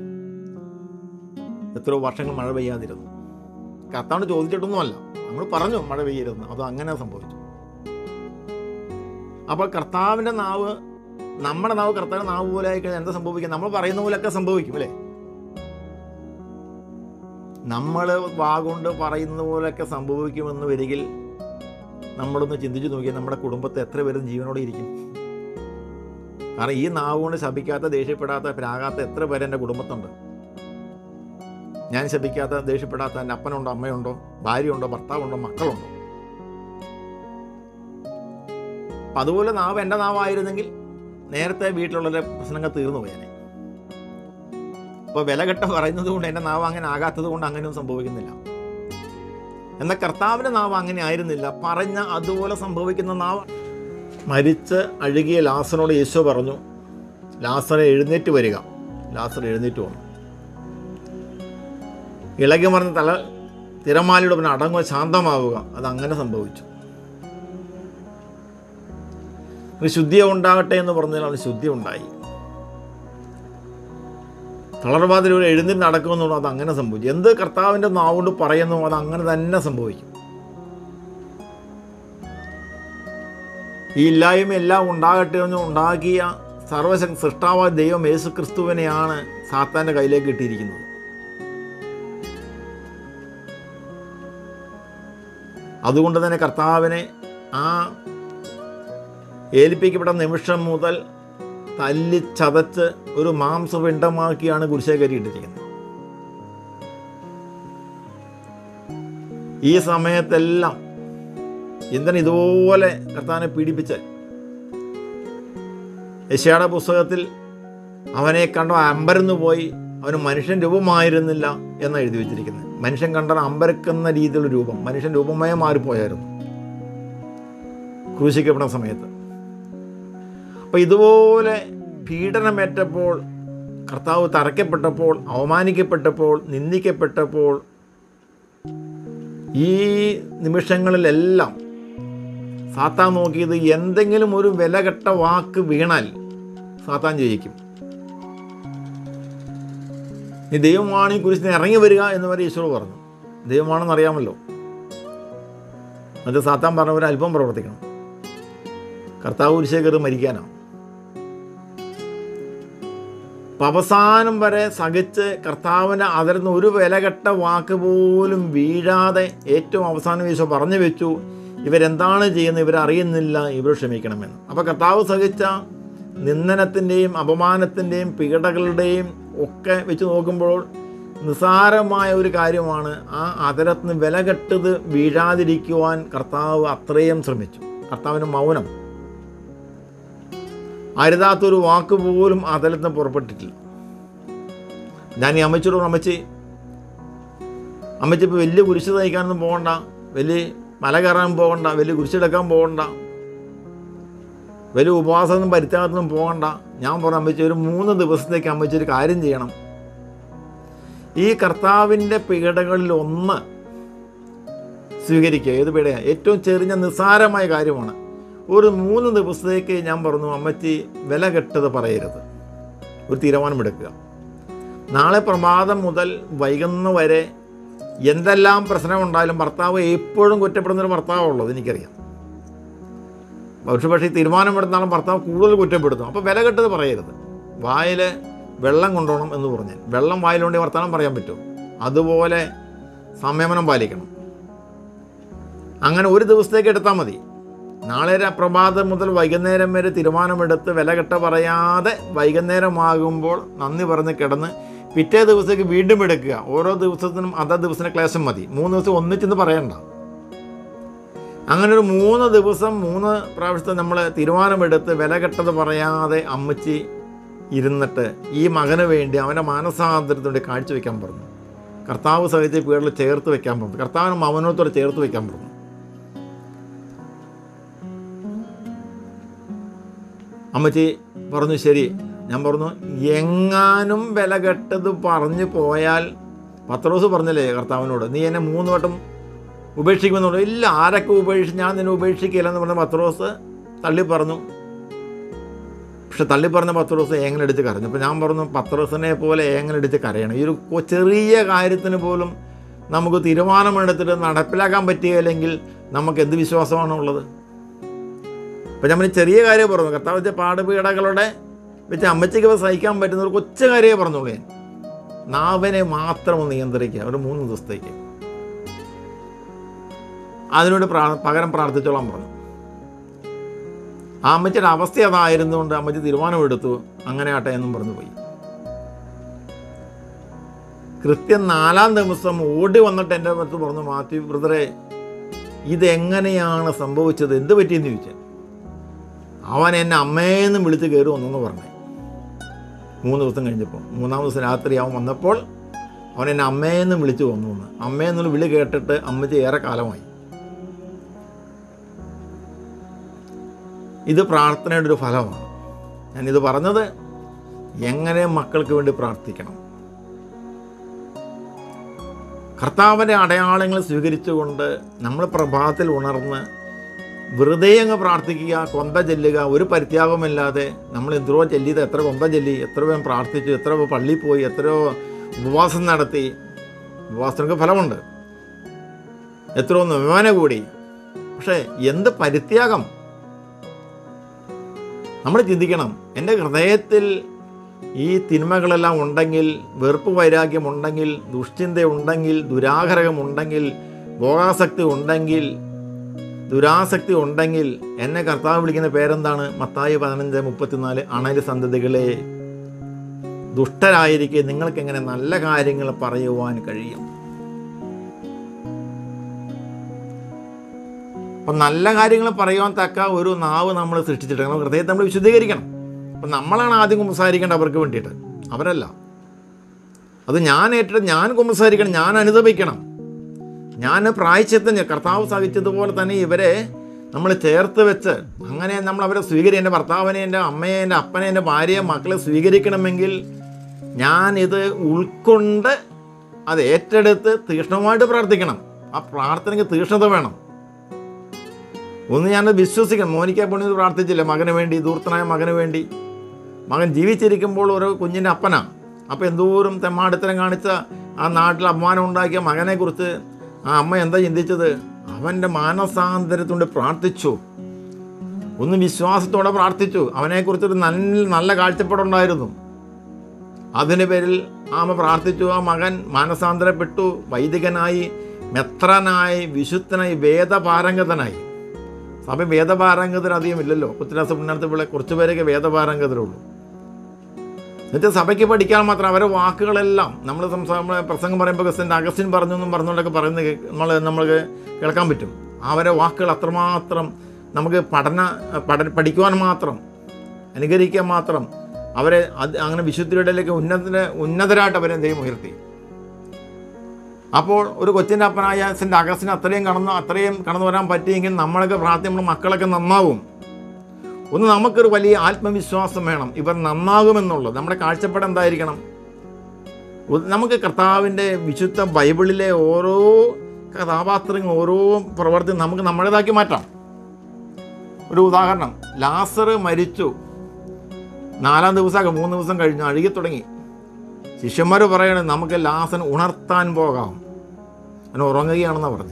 എത്രയോ വർഷങ്ങൾ മഴ പെയ്യാതിരുന്നു കർത്താവ് ചോദിച്ചിട്ടൊന്നുമല്ല നമ്മൾ പറഞ്ഞു മഴ പെയ്യരുതെന്ന് അത് അങ്ങനെ സംഭവിച്ചു അപ്പോൾ കർത്താവിൻ്റെ നാവ് നമ്മുടെ നാവ് കർത്താവിൻ്റെ നാവ് പോലെ ആയി കഴിഞ്ഞാൽ എന്താ സംഭവിക്കുക നമ്മൾ പറയുന്ന പോലെയൊക്കെ സംഭവിക്കും അല്ലേ നമ്മൾ വാഗൊണ്ട് പറയുന്നത് പോലെയൊക്കെ സംഭവിക്കുമെന്ന് വരികിൽ നമ്മളൊന്ന് ചിന്തിച്ചു നോക്കിയാൽ നമ്മുടെ കുടുംബത്തെ എത്ര പേരും ജീവനോടെ ഇരിക്കും കാരണം ഈ നാവ് കൊണ്ട് ശപിക്കാത്ത ദേഷ്യപ്പെടാത്ത പ്രാകാത്ത എത്ര പേര് എൻ്റെ കുടുംബത്തുണ്ട് ഞാൻ ശപിക്കാത്ത ദേഷ്യപ്പെടാത്ത എൻ്റെ അപ്പനുണ്ടോ അമ്മയുണ്ടോ ഭാര്യയുണ്ടോ ഭർത്താവുണ്ടോ മക്കളുണ്ടോ അപ്പം അതുപോലെ നാവ് എൻ്റെ നാവായിരുന്നെങ്കിൽ നേരത്തെ വീട്ടിലുള്ള പ്രശ്നങ്ങൾ തീർന്നു പോയേനെ അപ്പോൾ വിലകെട്ട പറയുന്നത് കൊണ്ട് എൻ്റെ നാവ് അങ്ങനെ ആകാത്തത് കൊണ്ട് അങ്ങനെയൊന്നും സംഭവിക്കുന്നില്ല എന്നാൽ കർത്താവിൻ്റെ നാവ് അങ്ങനെ ആയിരുന്നില്ല പറഞ്ഞ അതുപോലെ സംഭവിക്കുന്ന നാവ് മരിച്ച് അഴുകിയ ലാസറിനോട് യേശോ പറഞ്ഞു ലാസറെ എഴുന്നേറ്റ് വരിക ലാസർ എഴുന്നേറ്റ് വന്നു ഇളകി മറന്ന തല തിരമാലയുടെ പിന്നെ അടങ്ങുക ശാന്തമാവുക അത് അങ്ങനെ സംഭവിച്ചു ഒരു ശുദ്ധി ഉണ്ടാകട്ടെ എന്ന് പറഞ്ഞാൽ അവന് ശുദ്ധി ഉണ്ടായി തളർവാതിൽ ഒരു എഴുന്നേറ്റ് നടക്കുമെന്നുള്ളൂ അത് അങ്ങനെ സംഭവിച്ചു എന്ത് കർത്താവിൻ്റെ നാവുകൊണ്ട് പറയുന്നു അത് അങ്ങനെ തന്നെ സംഭവിക്കും ഈ ഇല്ലായ്മ എല്ലാം ഉണ്ടാകട്ടെ എന്ന് ഉണ്ടാക്കിയ സർവശക്തി സൃഷ്ടാവായ ദൈവം യേശു ക്രിസ്തുവിനെയാണ് സാത്താൻ്റെ കയ്യിലേക്ക് ഇട്ടിരിക്കുന്നത് അതുകൊണ്ട് തന്നെ കർത്താവിനെ ആ ഏൽപ്പിക്കപ്പെട്ട നിമിഷം മുതൽ തല്ലി ചതച്ച് ഒരു മാംസപിണ്ഡമാക്കിയാണ് കുരിശേ കയറിയിട്ടിരിക്കുന്നത് ഈ സമയത്തെല്ലാം എന്തിനാ ഇതുപോലെ കർത്താവിനെ പീഡിപ്പിച്ച് യശയുടെ പുസ്തകത്തിൽ അവനെ കണ്ടോ അമ്പരന്ന് പോയി അവന് മനുഷ്യൻ രൂപമായിരുന്നില്ല എന്ന് എഴുതി വെച്ചിരിക്കുന്നത് മനുഷ്യൻ കണ്ടാൽ അമ്പരക്കുന്ന രീതിയിലുള്ള രൂപം മനുഷ്യൻ രൂപമേ മാറിപ്പോയായിരുന്നു ക്രൂശിക്കപ്പെടുന്ന സമയത്ത് അപ്പം ഇതുപോലെ പീഡനമേറ്റപ്പോൾ കർത്താവ് തറയ്ക്കപ്പെട്ടപ്പോൾ അവമാനിക്കപ്പെട്ടപ്പോൾ നിന്ദിക്കപ്പെട്ടപ്പോൾ ഈ നിമിഷങ്ങളിലെല്ലാം സാത്താൻ നോക്കിയത് എന്തെങ്കിലും ഒരു വിലകെട്ട വാക്ക് വീണാൽ സാത്താൻ ജയിക്കും നീ ദൈവമാണ് ഈ കുരിശിന് ഇറങ്ങി വരിക എന്ന് വരെ ഈശോ പറഞ്ഞു ദൈവമാണെന്ന് അറിയാമല്ലോ അത് സാത്താൻ പറഞ്ഞവർ അല്പം പ്രവർത്തിക്കണം കർത്താവ് കുരിശേ കയറി മരിക്കാനാണ് അപ്പം അവസാനം വരെ സഹിച്ച് കർത്താവിന് അതിർന്ന് ഒരു വിലകെട്ട വാക്ക് പോലും വീഴാതെ ഏറ്റവും അവസാനം ഈശോ പറഞ്ഞു വെച്ചു ഇവരെന്താണ് ചെയ്യുന്നത് ഇവരറിയുന്നില്ല ഇവർ ക്ഷമിക്കണമെന്ന് അപ്പോൾ കർത്താവ് സഹിച്ച നിന്ദനത്തിൻ്റെയും അപമാനത്തിൻ്റെയും പീഡകളുടെയും ഒക്കെ വെച്ച് നോക്കുമ്പോൾ നിസ്സാരമായ ഒരു കാര്യമാണ് ആ അതരത്തിന് വിലകെട്ടത് വീഴാതിരിക്കുവാൻ കർത്താവ് അത്രയും ശ്രമിച്ചു കർത്താവിന് മൗനം അരുതാത്തൊരു വാക്ക് പോലും അതലത്തിന് പുറപ്പെട്ടിട്ടില്ല ഞാൻ ഈ അമ്മച്ചിയോട് അമ്മച്ചി അമ്മച്ചി ഇപ്പോൾ വലിയ കുരിശ് തയ്ക്കാനൊന്നും പോകണ്ട വലിയ മല കയറാൻ പോകണ്ട വലിയ കുരിശെടുക്കാൻ പോകണ്ട വലിയ ഉപവാസമൊന്നും പരിത്യാഗത്തൊന്നും പോകണ്ട ഞാൻ പറഞ്ഞു അമ്മച്ചി ഒരു മൂന്ന് ദിവസത്തേക്ക് അമ്മച്ചി ഒരു കാര്യം ചെയ്യണം ഈ കർത്താവിൻ്റെ പീഡകളിൽ ഒന്ന് സ്വീകരിക്കുക ഏത് പീഡയാണ് ഏറ്റവും ചെറിയ നിസ്സാരമായ കാര്യമാണ് ഒരു മൂന്ന് ദിവസത്തേക്ക് ഞാൻ പറഞ്ഞു അമ്മച്ചി വില കെട്ടത് പറയരുത് ഒരു തീരുമാനമെടുക്കുക നാളെ പ്രമാദം മുതൽ വൈകുന്ന വരെ എന്തെല്ലാം പ്രശ്നമുണ്ടായാലും ഭർത്താവ് എപ്പോഴും കുറ്റപ്പെടുന്നൊരു ഭർത്താവുള്ളത് എനിക്കറിയാം പക്ഷെ പക്ഷേ ഈ തീരുമാനമെടുത്താലും ഭർത്താവ് കൂടുതൽ കുറ്റപ്പെടുത്തും അപ്പോൾ വില കെട്ടത് പറയരുത് വായിൽ വെള്ളം കൊണ്ടുപോകണം എന്ന് പറഞ്ഞാൽ വെള്ളം വായിലുണ്ടെങ്കിൽ വർത്തമാനം പറയാൻ പറ്റുമോ അതുപോലെ സംയമനം പാലിക്കണം അങ്ങനെ ഒരു ദിവസത്തേക്ക് എടുത്താൽ മതി നാളെ ര- പ്രഭാതം മുതൽ വൈകുന്നേരം വരെ തീരുമാനമെടുത്ത് വിലകെട്ട പറയാതെ വൈകുന്നേരമാകുമ്പോൾ നന്ദി പറഞ്ഞ് കിടന്ന് പിറ്റേ ദിവസത്തേക്ക് വീണ്ടും എടുക്കുക ഓരോ ദിവസത്തിനും അതാ ദിവസത്തിന് ക്ലേശം മതി മൂന്ന് ദിവസം ഒന്നിച്ചെന്ന് പറയണ്ട അങ്ങനെ ഒരു മൂന്ന് ദിവസം മൂന്ന് പ്രാവശ്യത്തെ നമ്മൾ തീരുമാനമെടുത്ത് വിലകെട്ടത് പറയാതെ അമ്മച്ചി ഇരുന്നിട്ട് ഈ മകന് വേണ്ടി അവൻ്റെ മാനസാന്തരത്തോടെ കാഴ്ചവെക്കാൻ പറഞ്ഞു കർത്താവ് സഹിച്ച പീഡകൾ ചേർത്ത് വെക്കാൻ പറഞ്ഞു കർത്താവിന് മൗനത്തോടെ ചേർത്ത് വെക്കാൻ പറഞ്ഞു അമ്മച്ചി പറഞ്ഞു ശരി ഞാൻ പറഞ്ഞു എങ്ങാനും വില കെട്ടത് പറഞ്ഞു പോയാൽ പത്രോസ് പറഞ്ഞില്ലേ കർത്താവിനോട് നീ എന്നെ മൂന്ന് വട്ടം ഉപേക്ഷിക്കുമെന്നുള്ളൂ ഇല്ല ആരൊക്കെ ഉപേക്ഷിച്ച് ഞാൻ നിന്നെ ഉപേക്ഷിക്കില്ല എന്ന് പറഞ്ഞ പത്രോസ് തള്ളി പറഞ്ഞു പക്ഷെ തള്ളി പറഞ്ഞ പത്രോസ് ഏങ്ങലടിച്ച് കരഞ്ഞു അപ്പോൾ ഞാൻ പറഞ്ഞു പത്രോസിനെ പോലെ ഏങ്ങലടിച്ച് കരയണം ഈ ഒരു കൊ- ചെറിയ കാര്യത്തിന് പോലും നമുക്ക് തീരുമാനമെടുത്തിട്ട് നടപ്പിലാക്കാൻ പറ്റുകയില്ലെങ്കിൽ നമുക്ക് എന്ത് വിശ്വാസമാണ് ഉള്ളത് അപ്പം നമ്മൾ ചെറിയ കാര്യം പറഞ്ഞു കർത്താവ് വെച്ച പാടുപീടകളുടെ വെച്ച് അമ്മച്ചിക്ക് ഇപ്പം സഹിക്കാൻ പറ്റുന്ന ഒരു കൊച്ചു കാര്യമേ പറഞ്ഞോളൂ ഞാൻ നാവിനെ മാത്രം ഒന്ന് നിയന്ത്രിക്കുക ഒരു മൂന്ന് ദിവസത്തേക്ക് അതിനോട് പ്രാ പകരം പ്രാർത്ഥിച്ചോളാൻ പറഞ്ഞു ആ അമ്മച്ചിയുടെ അവസ്ഥ അതായിരുന്നുകൊണ്ട് അമ്മച്ചി തീരുമാനമെടുത്തു അങ്ങനെ ആട്ടെ എന്നും പറഞ്ഞു പോയി കൃത്യം നാലാം ദിവസം ഓടി വന്നിട്ട് എൻ്റെ അടുത്ത് പറഞ്ഞു മാത്യു ബ്രദറെ ഇതെങ്ങനെയാണ് സംഭവിച്ചത് എന്ത് പറ്റിയെന്ന് ചോദിച്ചാൽ അവൻ എന്നെ അമ്മേന്ന് വിളിച്ച് കയറി വന്നെന്ന് പറഞ്ഞു മൂന്ന് ദിവസം കഴിഞ്ഞപ്പോൾ മൂന്നാം ദിവസം രാത്രി അവൻ വന്നപ്പോൾ അവൻ എന്നെ അമ്മേന്ന് വിളിച്ച് വന്നു എന്ന് അമ്മയെന്നുള്ള വിളി കേട്ടിട്ട് അമ്മച്ചി ഏറെ കാലമായി ഇത് പ്രാർത്ഥനയുടെ ഒരു ഫലമാണ് ഞാനിത് പറഞ്ഞത് എങ്ങനെ മക്കൾക്ക് വേണ്ടി പ്രാർത്ഥിക്കണം കർത്താവിൻ്റെ അടയാളങ്ങൾ സ്വീകരിച്ചുകൊണ്ട് നമ്മൾ പ്രഭാതത്തിൽ ഉണർന്ന് വെറുതെ അങ്ങ് പ്രാർത്ഥിക്കുക കൊന്ത ചെല്ലുക ഒരു പരിത്യാഗമില്ലാതെ നമ്മൾ എത്രയോ ചെല്ലിയത് എത്ര കൊന്ത ചെല്ലി എത്ര പേരും പ്രാർത്ഥിച്ചു എത്ര പേർ പള്ളിയിൽ പോയി എത്രയോ ഉപവാസം നടത്തി ഉപവാസത്തിനൊക്കെ ഫലമുണ്ട് എത്രയോ നിയമന കൂടി പക്ഷേ എന്ത് പരിത്യാഗം നമ്മൾ ചിന്തിക്കണം എൻ്റെ ഹൃദയത്തിൽ ഈ തിന്മകളെല്ലാം ഉണ്ടെങ്കിൽ വെറുപ്പ് വൈരാഗ്യം ഉണ്ടെങ്കിൽ ദുഷ്ചിന്ത ഉണ്ടെങ്കിൽ ദുരാഗ്രഹം ഉണ്ടെങ്കിൽ ഭോഗാസക്തി ഉണ്ടെങ്കിൽ ദുരാസക്തി ഉണ്ടെങ്കിൽ എന്നെ കർത്താവ് വിളിക്കുന്ന പേരെന്താണ് മത്തായി പതിനഞ്ച് മുപ്പത്തിനാല് അണല് സന്തതികളെ ദുഷ്ടരായിരിക്കെ നിങ്ങൾക്ക് എങ്ങനെ നല്ല കാര്യങ്ങൾ പറയുവാൻ കഴിയും അപ്പം നല്ല കാര്യങ്ങൾ പറയുവാൻ തക്ക ഒരു നാവ് നമ്മൾ സൃഷ്ടിച്ചിട്ട് നമ്മൾ ഹൃദയത്തെ നമ്മൾ വിശുദ്ധീകരിക്കണം അപ്പം നമ്മളാണ് ആദ്യം കുമ്പസാരിക്കേണ്ടത് അവർക്ക് വേണ്ടിയിട്ട് അവരല്ല അത് ഞാൻ ഏറ്റിട്ട് ഞാൻ കുമ്പസാരിക്കണം ഞാൻ അനുദപിക്കണം ഞാൻ പ്രായച്ചിത്തം കർത്താവ് സഹിച്ചതുപോലെ തന്നെ ഇവരെ നമ്മൾ ചേർത്ത് വെച്ച് അങ്ങനെ നമ്മൾ അവരെ സ്വീകരി എൻ്റെ ഭർത്താവിനെ എൻ്റെ അമ്മയെ എൻ്റെ അപ്പനെ എൻ്റെ ഭാര്യയെ മക്കളെ സ്വീകരിക്കണമെങ്കിൽ ഞാൻ ഇത് ഉൾക്കൊണ്ട് അത് ഏറ്റെടുത്ത് തീക്ഷ്ണമായിട്ട് പ്രാർത്ഥിക്കണം ആ പ്രാർത്ഥനയ്ക്ക് തീക്ഷ്ണത വേണം ഒന്ന് ഞാൻ വിശ്വസിക്കണം മോനിക്ക പൊണ്ണി പ്രാർത്ഥിച്ചില്ല മകന് വേണ്ടി ദൂർത്തനായ മകന് വേണ്ടി മകൻ ജീവിച്ചിരിക്കുമ്പോൾ ഒരു കുഞ്ഞിൻ്റെ അപ്പനാണ് അപ്പോൾ എന്തോരം തെമ്മാടിത്തരം കാണിച്ച ആ നാട്ടിൽ അപമാനം ഉണ്ടാക്കിയ മകനെക്കുറിച്ച് ആ അമ്മ എന്താ ചിന്തിച്ചത് അവൻ്റെ മാനസാന്തരത്തോണ്ട് പ്രാർത്ഥിച്ചു ഒന്ന് വിശ്വാസത്തോടെ പ്രാർത്ഥിച്ചു അവനെക്കുറിച്ചൊരു നല്ല നല്ല കാഴ്ചപ്പാടുണ്ടായിരുന്നു അതിൻ്റെ പേരിൽ ആ അമ്മ പ്രാർത്ഥിച്ചു ആ മകൻ മാനസാന്തരപ്പെട്ടു വൈദികനായി മെത്രനായി വിശുദ്ധനായി വേദപാരംഗതനായി സഭ വേദപാരംഗതർ അധികം ഇല്ലല്ലോ കുത്തിരാസ പുണ്യാർത്ഥ പിള്ളെ കുറച്ച് പേരൊക്കെ വേദപാരംഗതരുള്ളൂ എന്നുവെച്ചാൽ സഭയ്ക്ക് പഠിക്കാൻ മാത്രം അവരെ വാക്കുകളെല്ലാം നമ്മൾ സംസാരം പ്രസംഗം പറയുമ്പോൾ സെൻറ്റ് അഗസ്റ്റിൻ പറഞ്ഞു എന്നും പറഞ്ഞുകൊണ്ടൊക്കെ പറയുന്നത് കേ- നമ്മൾ നമ്മൾക്ക് കേൾക്കാൻ പറ്റും അവരെ വാക്കുകൾ അത്രമാത്രം നമുക്ക് പഠന പഠന പഠിക്കുവാൻ മാത്രം അനുകരിക്കാൻ മാത്രം അവരെ അത് അങ്ങനെ വിശുദ്ധിയുടെ ഇടയിലേക്ക് ഉന്നത ഉന്നതരായിട്ട് അവരെ ദൈവം ഉയർത്തി അപ്പോൾ ഒരു കൊച്ചിൻ്റെ അപ്പനായ സെൻറ്റ് അഗസ്റ്റിന് അത്രയും കടന്നു അത്രയും കടന്നു വരാൻ പറ്റിയെങ്കിൽ നമ്മളൊക്കെ പ്രാർത്ഥന നമ്മുടെ മക്കളൊക്കെ നന്നാവും ഒന്ന് നമുക്കൊരു വലിയ ആത്മവിശ്വാസം വേണം ഇവർ നന്നാകുമെന്നുള്ളത് നമ്മുടെ കാഴ്ചപ്പാട് എന്തായിരിക്കണം ഉ- നമുക്ക് കർത്താവിൻ്റെ വിശുദ്ധ ബൈബിളിലെ ഓരോ കഥാപാത്രങ്ങൾ ഓരോ പ്രവർത്തി നമുക്ക് നമ്മുടേതാക്കി മാറ്റാം ഒരു ഉദാഹരണം ലാസർ മരിച്ചു നാലാം ദിവസമൊക്കെ മൂന്ന് ദിവസം കഴിഞ്ഞു അഴുകി തുടങ്ങി ശിഷ്യന്മാർ പറയണേ നമുക്ക് ലാസൻ ഉണർത്താൻ പോകാം അവൻ ഉറങ്ങുകയാണെന്നാണ് പറഞ്ഞു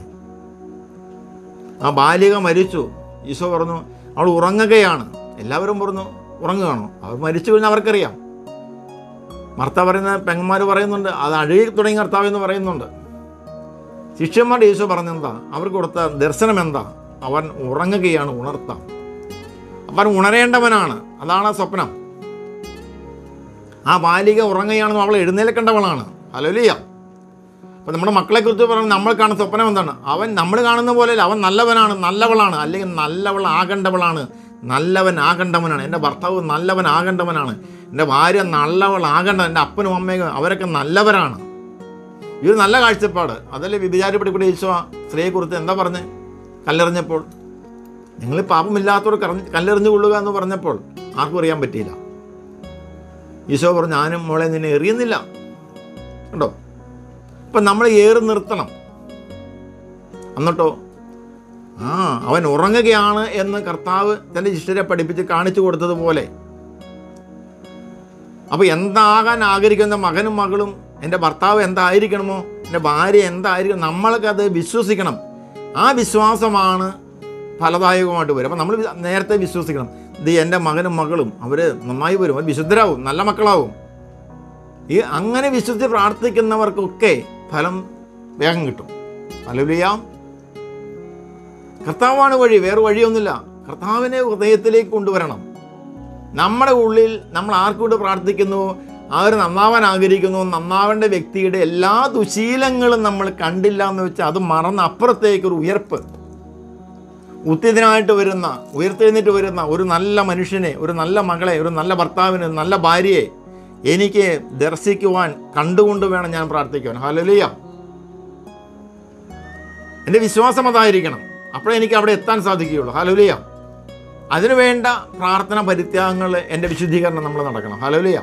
ആ ബാലിക മരിച്ചു ഈശോ പറഞ്ഞു അവൾ ഉറങ്ങുകയാണ് എല്ലാവരും പറഞ്ഞു ഉറങ്ങുകയാണോ അവർ മരിച്ചു കഴിഞ്ഞാൽ അവർക്കറിയാം മർത്ത പറയുന്ന പെങ്ങന്മാർ പറയുന്നുണ്ട് അത് അഴുകി തുടങ്ങി കർത്താവ് എന്ന് പറയുന്നുണ്ട് ശിഷ്യന്മാരുടെ യേശു പറഞ്ഞെന്താ അവർക്ക് കൊടുത്ത ദർശനം എന്താ അവൻ ഉറങ്ങുകയാണ് ഉണർത്താം അവൻ ഉണരേണ്ടവനാണ് അതാണ് ആ സ്വപ്നം ആ ബാലിക ഉറങ്ങുകയാണെന്ന് അവൾ എഴുന്നേൽക്കേണ്ടവളാണ് ഹലോലിയ അപ്പം നമ്മുടെ മക്കളെക്കുറിച്ച് പറഞ്ഞാൽ നമ്മൾ കാണുന്ന സ്വപ്നം എന്താണ് അവൻ നമ്മൾ കാണുന്ന പോലെയല്ല അവൻ നല്ലവനാണ് നല്ലവളാണ് അല്ലെങ്കിൽ നല്ലവൾ ആകേണ്ടവളാണ് നല്ലവൻ ആകേണ്ടവനാണ് എൻ്റെ ഭർത്താവ് നല്ലവൻ ആകേണ്ടവനാണ് എൻ്റെ ഭാര്യ നല്ലവൾ ആകേണ്ട എൻ്റെ അപ്പനും അമ്മയും അവരൊക്കെ നല്ലവരാണ് ഈ ഒരു നല്ല കാഴ്ചപ്പാട് അതല്ലേ വിചാരപ്പെടിക്കൂടി ഈശോ സ്ത്രീയെക്കുറിച്ച് എന്താ പറഞ്ഞ് കല്ലെറിഞ്ഞപ്പോൾ നിങ്ങൾ പാപമില്ലാത്തവർ കറഞ്ഞ് കല്ലെറിഞ്ഞു കൊള്ളുക എന്ന് പറഞ്ഞപ്പോൾ ആർക്കും അറിയാൻ പറ്റിയില്ല ഈശോ പറഞ്ഞു ഞാനും മോളെ നിന്നെ എറിയുന്നില്ല കണ്ടോ അപ്പം നമ്മൾ ഏറി നിർത്തണം എന്നിട്ടോ ആ അവൻ ഉറങ്ങുകയാണ് എന്ന് കർത്താവ് തൻ്റെ ശിഷ്യരെ പഠിപ്പിച്ച് കാണിച്ചു കൊടുത്തതുപോലെ അപ്പോൾ എന്താകാൻ ആഗ്രഹിക്കുന്ന മകനും മകളും എൻ്റെ ഭർത്താവ് എന്തായിരിക്കണമോ എൻ്റെ ഭാര്യ എന്തായിരിക്കണം നമ്മൾക്ക് അത് വിശ്വസിക്കണം ആ വിശ്വാസമാണ് ഫലദായകമായിട്ട് വരും അപ്പം നമ്മൾ വി- നേരത്തെ വിശ്വസിക്കണം ഇത് എൻ്റെ മകനും മകളും അവർ നന്നായി വരും അവർ വിശുദ്ധരാവും നല്ല മക്കളാവും ഈ അങ്ങനെ വിശ്വസിച്ച് പ്രാർത്ഥിക്കുന്നവർക്കൊക്കെ ഫലം വേഗം കിട്ടും അലുലിയാം കർത്താവാണ് വഴി വേറെ വഴിയൊന്നുമില്ല കർത്താവിനെ ഹൃദയത്തിലേക്ക് കൊണ്ടുവരണം നമ്മുടെ ഉള്ളിൽ നമ്മൾ ആർക്കൂടെ പ്രാർത്ഥിക്കുന്നു അവർ നന്നാവാൻ ആഗ്രഹിക്കുന്നു നന്നാവേണ്ട വ്യക്തിയുടെ എല്ലാ ദുശീലങ്ങളും നമ്മൾ കണ്ടില്ല എന്ന് വെച്ചാൽ അത് മറന്ന് അപ്പുറത്തേക്ക് ഒരു ഉയർപ്പ് ഉത്തിതനായിട്ട് വരുന്ന ഉയർത്തെഴുന്നേറ്റ് വരുന്ന ഒരു നല്ല മനുഷ്യനെ ഒരു നല്ല മകളെ ഒരു നല്ല ഭർത്താവിന് ഒരു നല്ല ഭാര്യയെ എനിക്ക് ദർശിക്കുവാൻ കണ്ടുകൊണ്ട് വേണം ഞാൻ പ്രാർത്ഥിക്കുവാൻ ഹലലിയ എൻ്റെ വിശ്വാസം അതായിരിക്കണം അപ്പോഴേ എനിക്ക് അവിടെ എത്താൻ സാധിക്കുകയുള്ളൂ ഹലോലിയ അതിനുവേണ്ട പ്രാർത്ഥന പരിത്യാഗങ്ങൾ എൻ്റെ വിശുദ്ധീകരണം നമ്മൾ നടക്കണം ഹലോലിയ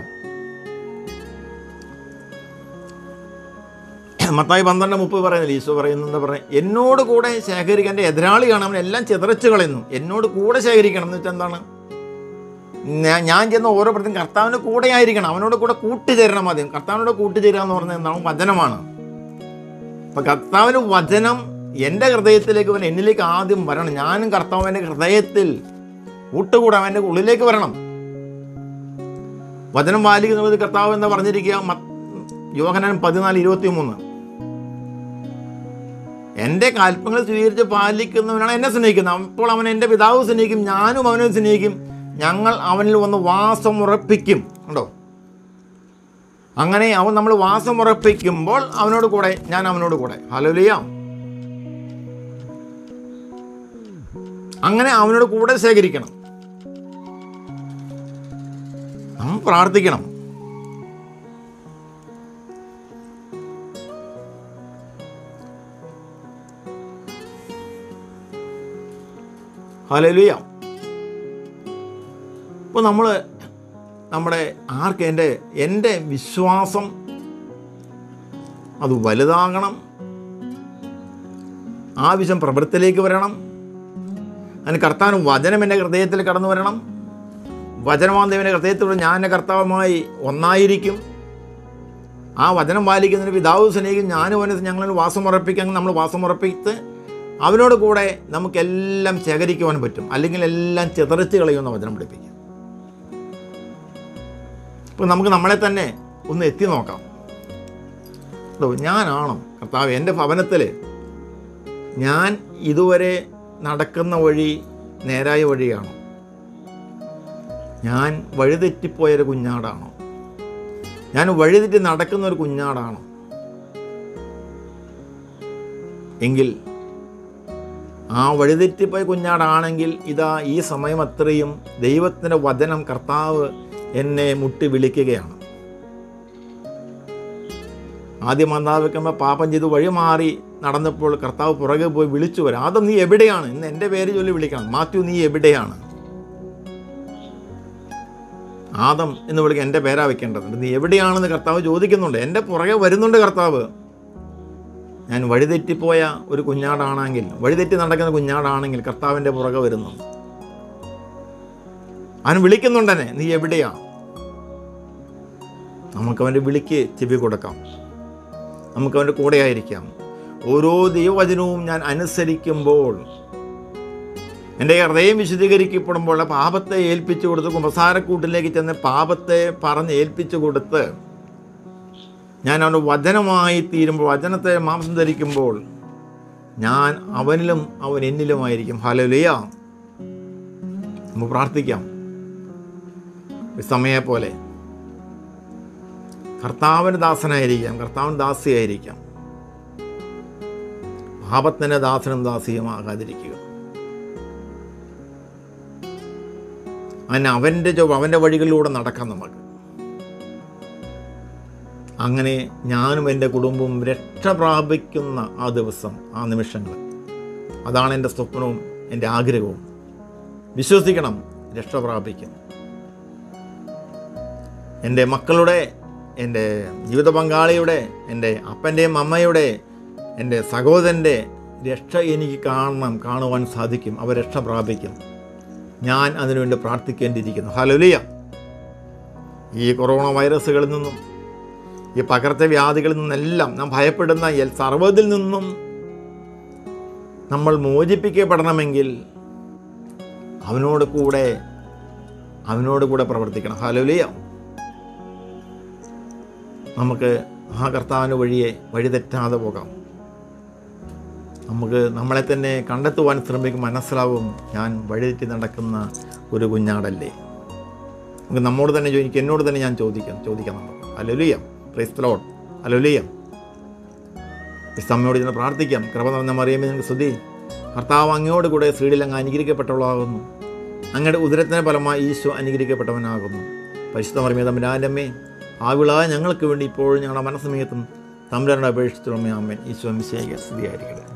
മത്തായി പന്ത്രണ്ട് മുപ്പത് പറയുന്നില്ല ഈശോ പറയുന്നത് പറഞ്ഞ എന്നോട് കൂടെ ശേഖരിക്കാൻ എൻ്റെ എതിരാളിയാണ് അവൻ എല്ലാം ചിതറച്ച് കളയുന്നു എന്നോട് കൂടെ ശേഖരിക്കണം എന്ന് വെച്ചാൽ എന്താണ് ഞാ- ഞാൻ ചെന്ന ഓരോ പ്രത്യേകം കർത്താവിൻ്റെ കൂടെ ആയിരിക്കണം അവനോട് കൂടെ കൂട്ടുചേരണം ആദ്യം കർത്താവിനോട് കൂട്ടുചേരുക എന്ന് പറഞ്ഞാൽ എന്താണ് വചനമാണ് അപ്പം കർത്താവിന് വചനം എൻ്റെ ഹൃദയത്തിലേക്ക് വരണം എന്നിലേക്ക് ആദ്യം വരണം ഞാനും കർത്താവിൻ്റെ ഹൃദയത്തിൽ കൂട്ടുകൂടാൻ അവൻ്റെ ഉള്ളിലേക്ക് വരണം വചനം പാലിക്കുന്നത് കർത്താവ് എന്താ പറഞ്ഞിരിക്കുക മത്ത് യോഹനാൻ പതിനാല് ഇരുപത്തി മൂന്ന് എൻ്റെ കൽപ്പങ്ങൾ സ്വീകരിച്ച് പാലിക്കുന്നവനാണ് എന്നെ സ്നേഹിക്കുന്നത് അപ്പോൾ അവൻ എൻ്റെ പിതാവ് സ്നേഹിക്കും ഞാനും അവനെ സ്നേഹിക്കും ഞങ്ങൾ അവനിൽ വന്ന് വാസം ഉറപ്പിക്കും ഉണ്ടോ അങ്ങനെ അവൻ നമ്മൾ വാസം ഉറപ്പിക്കുമ്പോൾ അവനോട് കൂടെ ഞാൻ അവനോട് കൂടെ ഹലോലിയ അങ്ങനെ അവനോട് കൂടെ ശേഖരിക്കണം നാം പ്രാർത്ഥിക്കണം ഹലലുയ ഇപ്പോൾ നമ്മൾ നമ്മുടെ ആർക്ക് എൻ്റെ എൻ്റെ വിശ്വാസം അത് വലുതാകണം ആവശ്യം പ്രവൃത്തിയിലേക്ക് വരണം അതിന് കർത്താവിന് വചനം എൻ്റെ ഹൃദയത്തിൽ കടന്നു വരണം വചനമാന്തവൻ്റെ ഹൃദയത്തിലൂടെ ഞാൻ എൻ്റെ കർത്താവുമായി ഒന്നായിരിക്കും ആ വചനം പാലിക്കുന്നതിന് പിതാവ് സ്നേഹിക്കും ഞാനും അവനെ ഞങ്ങൾ വാസം ഉറപ്പിക്കാൻ നമ്മൾ വാസം ഉറപ്പിച്ച് അവനോട് കൂടെ നമുക്കെല്ലാം ശേഖരിക്കുവാൻ പറ്റും അല്ലെങ്കിൽ എല്ലാം ചിതറിച്ച് കളയുമെന്ന വചനം പഠിപ്പിക്കും ഇപ്പം നമുക്ക് നമ്മളെ തന്നെ ഒന്ന് എത്തി നോക്കാം ഇതോ ഞാനാണോ കർത്താവ് എൻ്റെ ഭവനത്തിൽ ഞാൻ ഇതുവരെ നടക്കുന്ന വഴി നേരായ വഴിയാണോ ഞാൻ വഴിതെറ്റിപ്പോയൊരു കുഞ്ഞാടാണോ ഞാൻ വഴിതെറ്റി നടക്കുന്ന ഒരു കുഞ്ഞാടാണോ എങ്കിൽ ആ വഴിതെറ്റിപ്പോയ കുഞ്ഞാടാണെങ്കിൽ ഇതാ ഈ സമയം അത്രയും ദൈവത്തിൻ്റെ വചനം കർത്താവ് എന്നെ മുട്ടി വിളിക്കുകയാണ് ആദ്യം മന്ദാവിക്കുമ്പോൾ പാപം ചെയ്ത് വഴി മാറി നടന്നപ്പോൾ കർത്താവ് പുറകെ പോയി വിളിച്ചു വരാം ആദം നീ എവിടെയാണ് ഇന്ന് എൻ്റെ പേര് ചൊല്ലി വിളിക്കണം മാത്യു നീ എവിടെയാണ് ആദം എന്ന് വിളിക്കാൻ എൻ്റെ പേരാ വെക്കേണ്ടത് നീ എവിടെയാണെന്ന് കർത്താവ് ചോദിക്കുന്നുണ്ട് എൻ്റെ പുറകെ വരുന്നുണ്ട് കർത്താവ് ഞാൻ വഴിതെറ്റിപ്പോയ ഒരു കുഞ്ഞാടാണെങ്കിൽ വഴിതെറ്റി നടക്കുന്ന കുഞ്ഞാടാണെങ്കിൽ കർത്താവിൻ്റെ പുറകെ വരുന്നു അവൻ വിളിക്കുന്നുണ്ടെന്നെ നീ എവിടെയാ നമുക്കവൻ്റെ വിളിക്ക് ചെവി കൊടുക്കാം നമുക്കവൻ്റെ കൂടെ ആയിരിക്കാം ഓരോ ദൈവവചനവും ഞാൻ അനുസരിക്കുമ്പോൾ എൻ്റെ ഹൃദയം വിശദീകരിക്കപ്പെടുമ്പോൾ പാപത്തെ ഏൽപ്പിച്ചു കൊടുത്ത് കുമ്പസാരക്കൂട്ടിലേക്ക് ചെന്ന് പാപത്തെ പറഞ്ഞ് ഏൽപ്പിച്ചു കൊടുത്ത് ഞാൻ അവൻ്റെ വചനമായി തീരുമ്പോൾ വചനത്തെ മാംസം ധരിക്കുമ്പോൾ ഞാൻ അവനിലും അവൻ എന്നിലുമായിരിക്കും ഹലലിയ നമുക്ക് പ്രാർത്ഥിക്കാം സമയെ പോലെ കർത്താവിന് ദാസനായിരിക്കാം കർത്താവിന് ദാസിയായിരിക്കാം പാപത്തിൻ്റെ ദാസനും ദാസിയുമാകാതിരിക്കുക അങ്ങനെ അവൻ്റെ ജോ അവൻ്റെ വഴികളിലൂടെ നടക്കാം നമുക്ക് അങ്ങനെ ഞാനും എൻ്റെ കുടുംബവും രക്ഷ പ്രാപിക്കുന്ന ആ ദിവസം ആ നിമിഷങ്ങൾ അതാണ് എൻ്റെ സ്വപ്നവും എൻ്റെ ആഗ്രഹവും വിശ്വസിക്കണം രക്ഷ പ്രാപിക്കും എൻ്റെ മക്കളുടെ എൻ്റെ ജീവിത പങ്കാളിയുടെ എൻ്റെ അപ്പൻ്റെയും അമ്മയുടെ എൻ്റെ സഹോദരൻ്റെ രക്ഷ എനിക്ക് കാണണം കാണുവാൻ സാധിക്കും അവർ രക്ഷ പ്രാപിക്കും ഞാൻ അതിനുവേണ്ടി പ്രാർത്ഥിക്കേണ്ടിയിരിക്കുന്നു ഹലോലിയ ഈ കൊറോണ വൈറസുകളിൽ നിന്നും ഈ പകർച്ചവ്യാധികളിൽ നിന്നെല്ലാം നാം ഭയപ്പെടുന്ന എൽ സർവ്വതിൽ നിന്നും നമ്മൾ മോചിപ്പിക്കപ്പെടണമെങ്കിൽ അവനോട് കൂടെ അവനോട് കൂടെ പ്രവർത്തിക്കണം ഹലോലിയ നമുക്ക് ആ കർത്താവിന് വഴിയെ വഴി തെറ്റാതെ പോകാം നമുക്ക് നമ്മളെ തന്നെ കണ്ടെത്തുവാൻ ശ്രമിക്കും മനസ്സിലാവും ഞാൻ വഴിതെറ്റി നടക്കുന്ന ഒരു കുഞ്ഞാടല്ലേ നമുക്ക് നമ്മോട് തന്നെ ചോദിക്കും എന്നോട് തന്നെ ഞാൻ ചോദിക്കാം ചോദിക്കാം നമുക്ക് അലൊലിയം ക്രൈസ്തലോട് അലൊലിയം അമ്മയോട് ചെന്ന് പ്രാർത്ഥിക്കാം കൃപ നിറഞ്ഞ മറിയുമ്പോൾ നിങ്ങൾക്ക് സ്തുതി കർത്താവ് അങ്ങയോട് കൂടെ സ്ത്രീയിൽ അങ്ങ് അനുഗ്രഹിക്കപ്പെട്ടവളാകുന്നു അങ്ങയുടെ ഉദരത്തിന് ഫലമായി ഈശോ അനുഗ്രഹിക്കപ്പെട്ടവനാകുന്നു പരിശുദ്ധ മറിയ തമ്പുരാൻ്റെ അമ്മേ ആവിളായ ഞങ്ങൾക്ക് വേണ്ടി ഇപ്പോഴും ഞങ്ങളുടെ മനസ്സമയത്തും തമ്പുരാനുടെ അപേക്ഷിച്ചുള്ള അമ്മൻ ഈശോ വിശേഷ സ്ഥിതിയായിരിക്കട്ടെ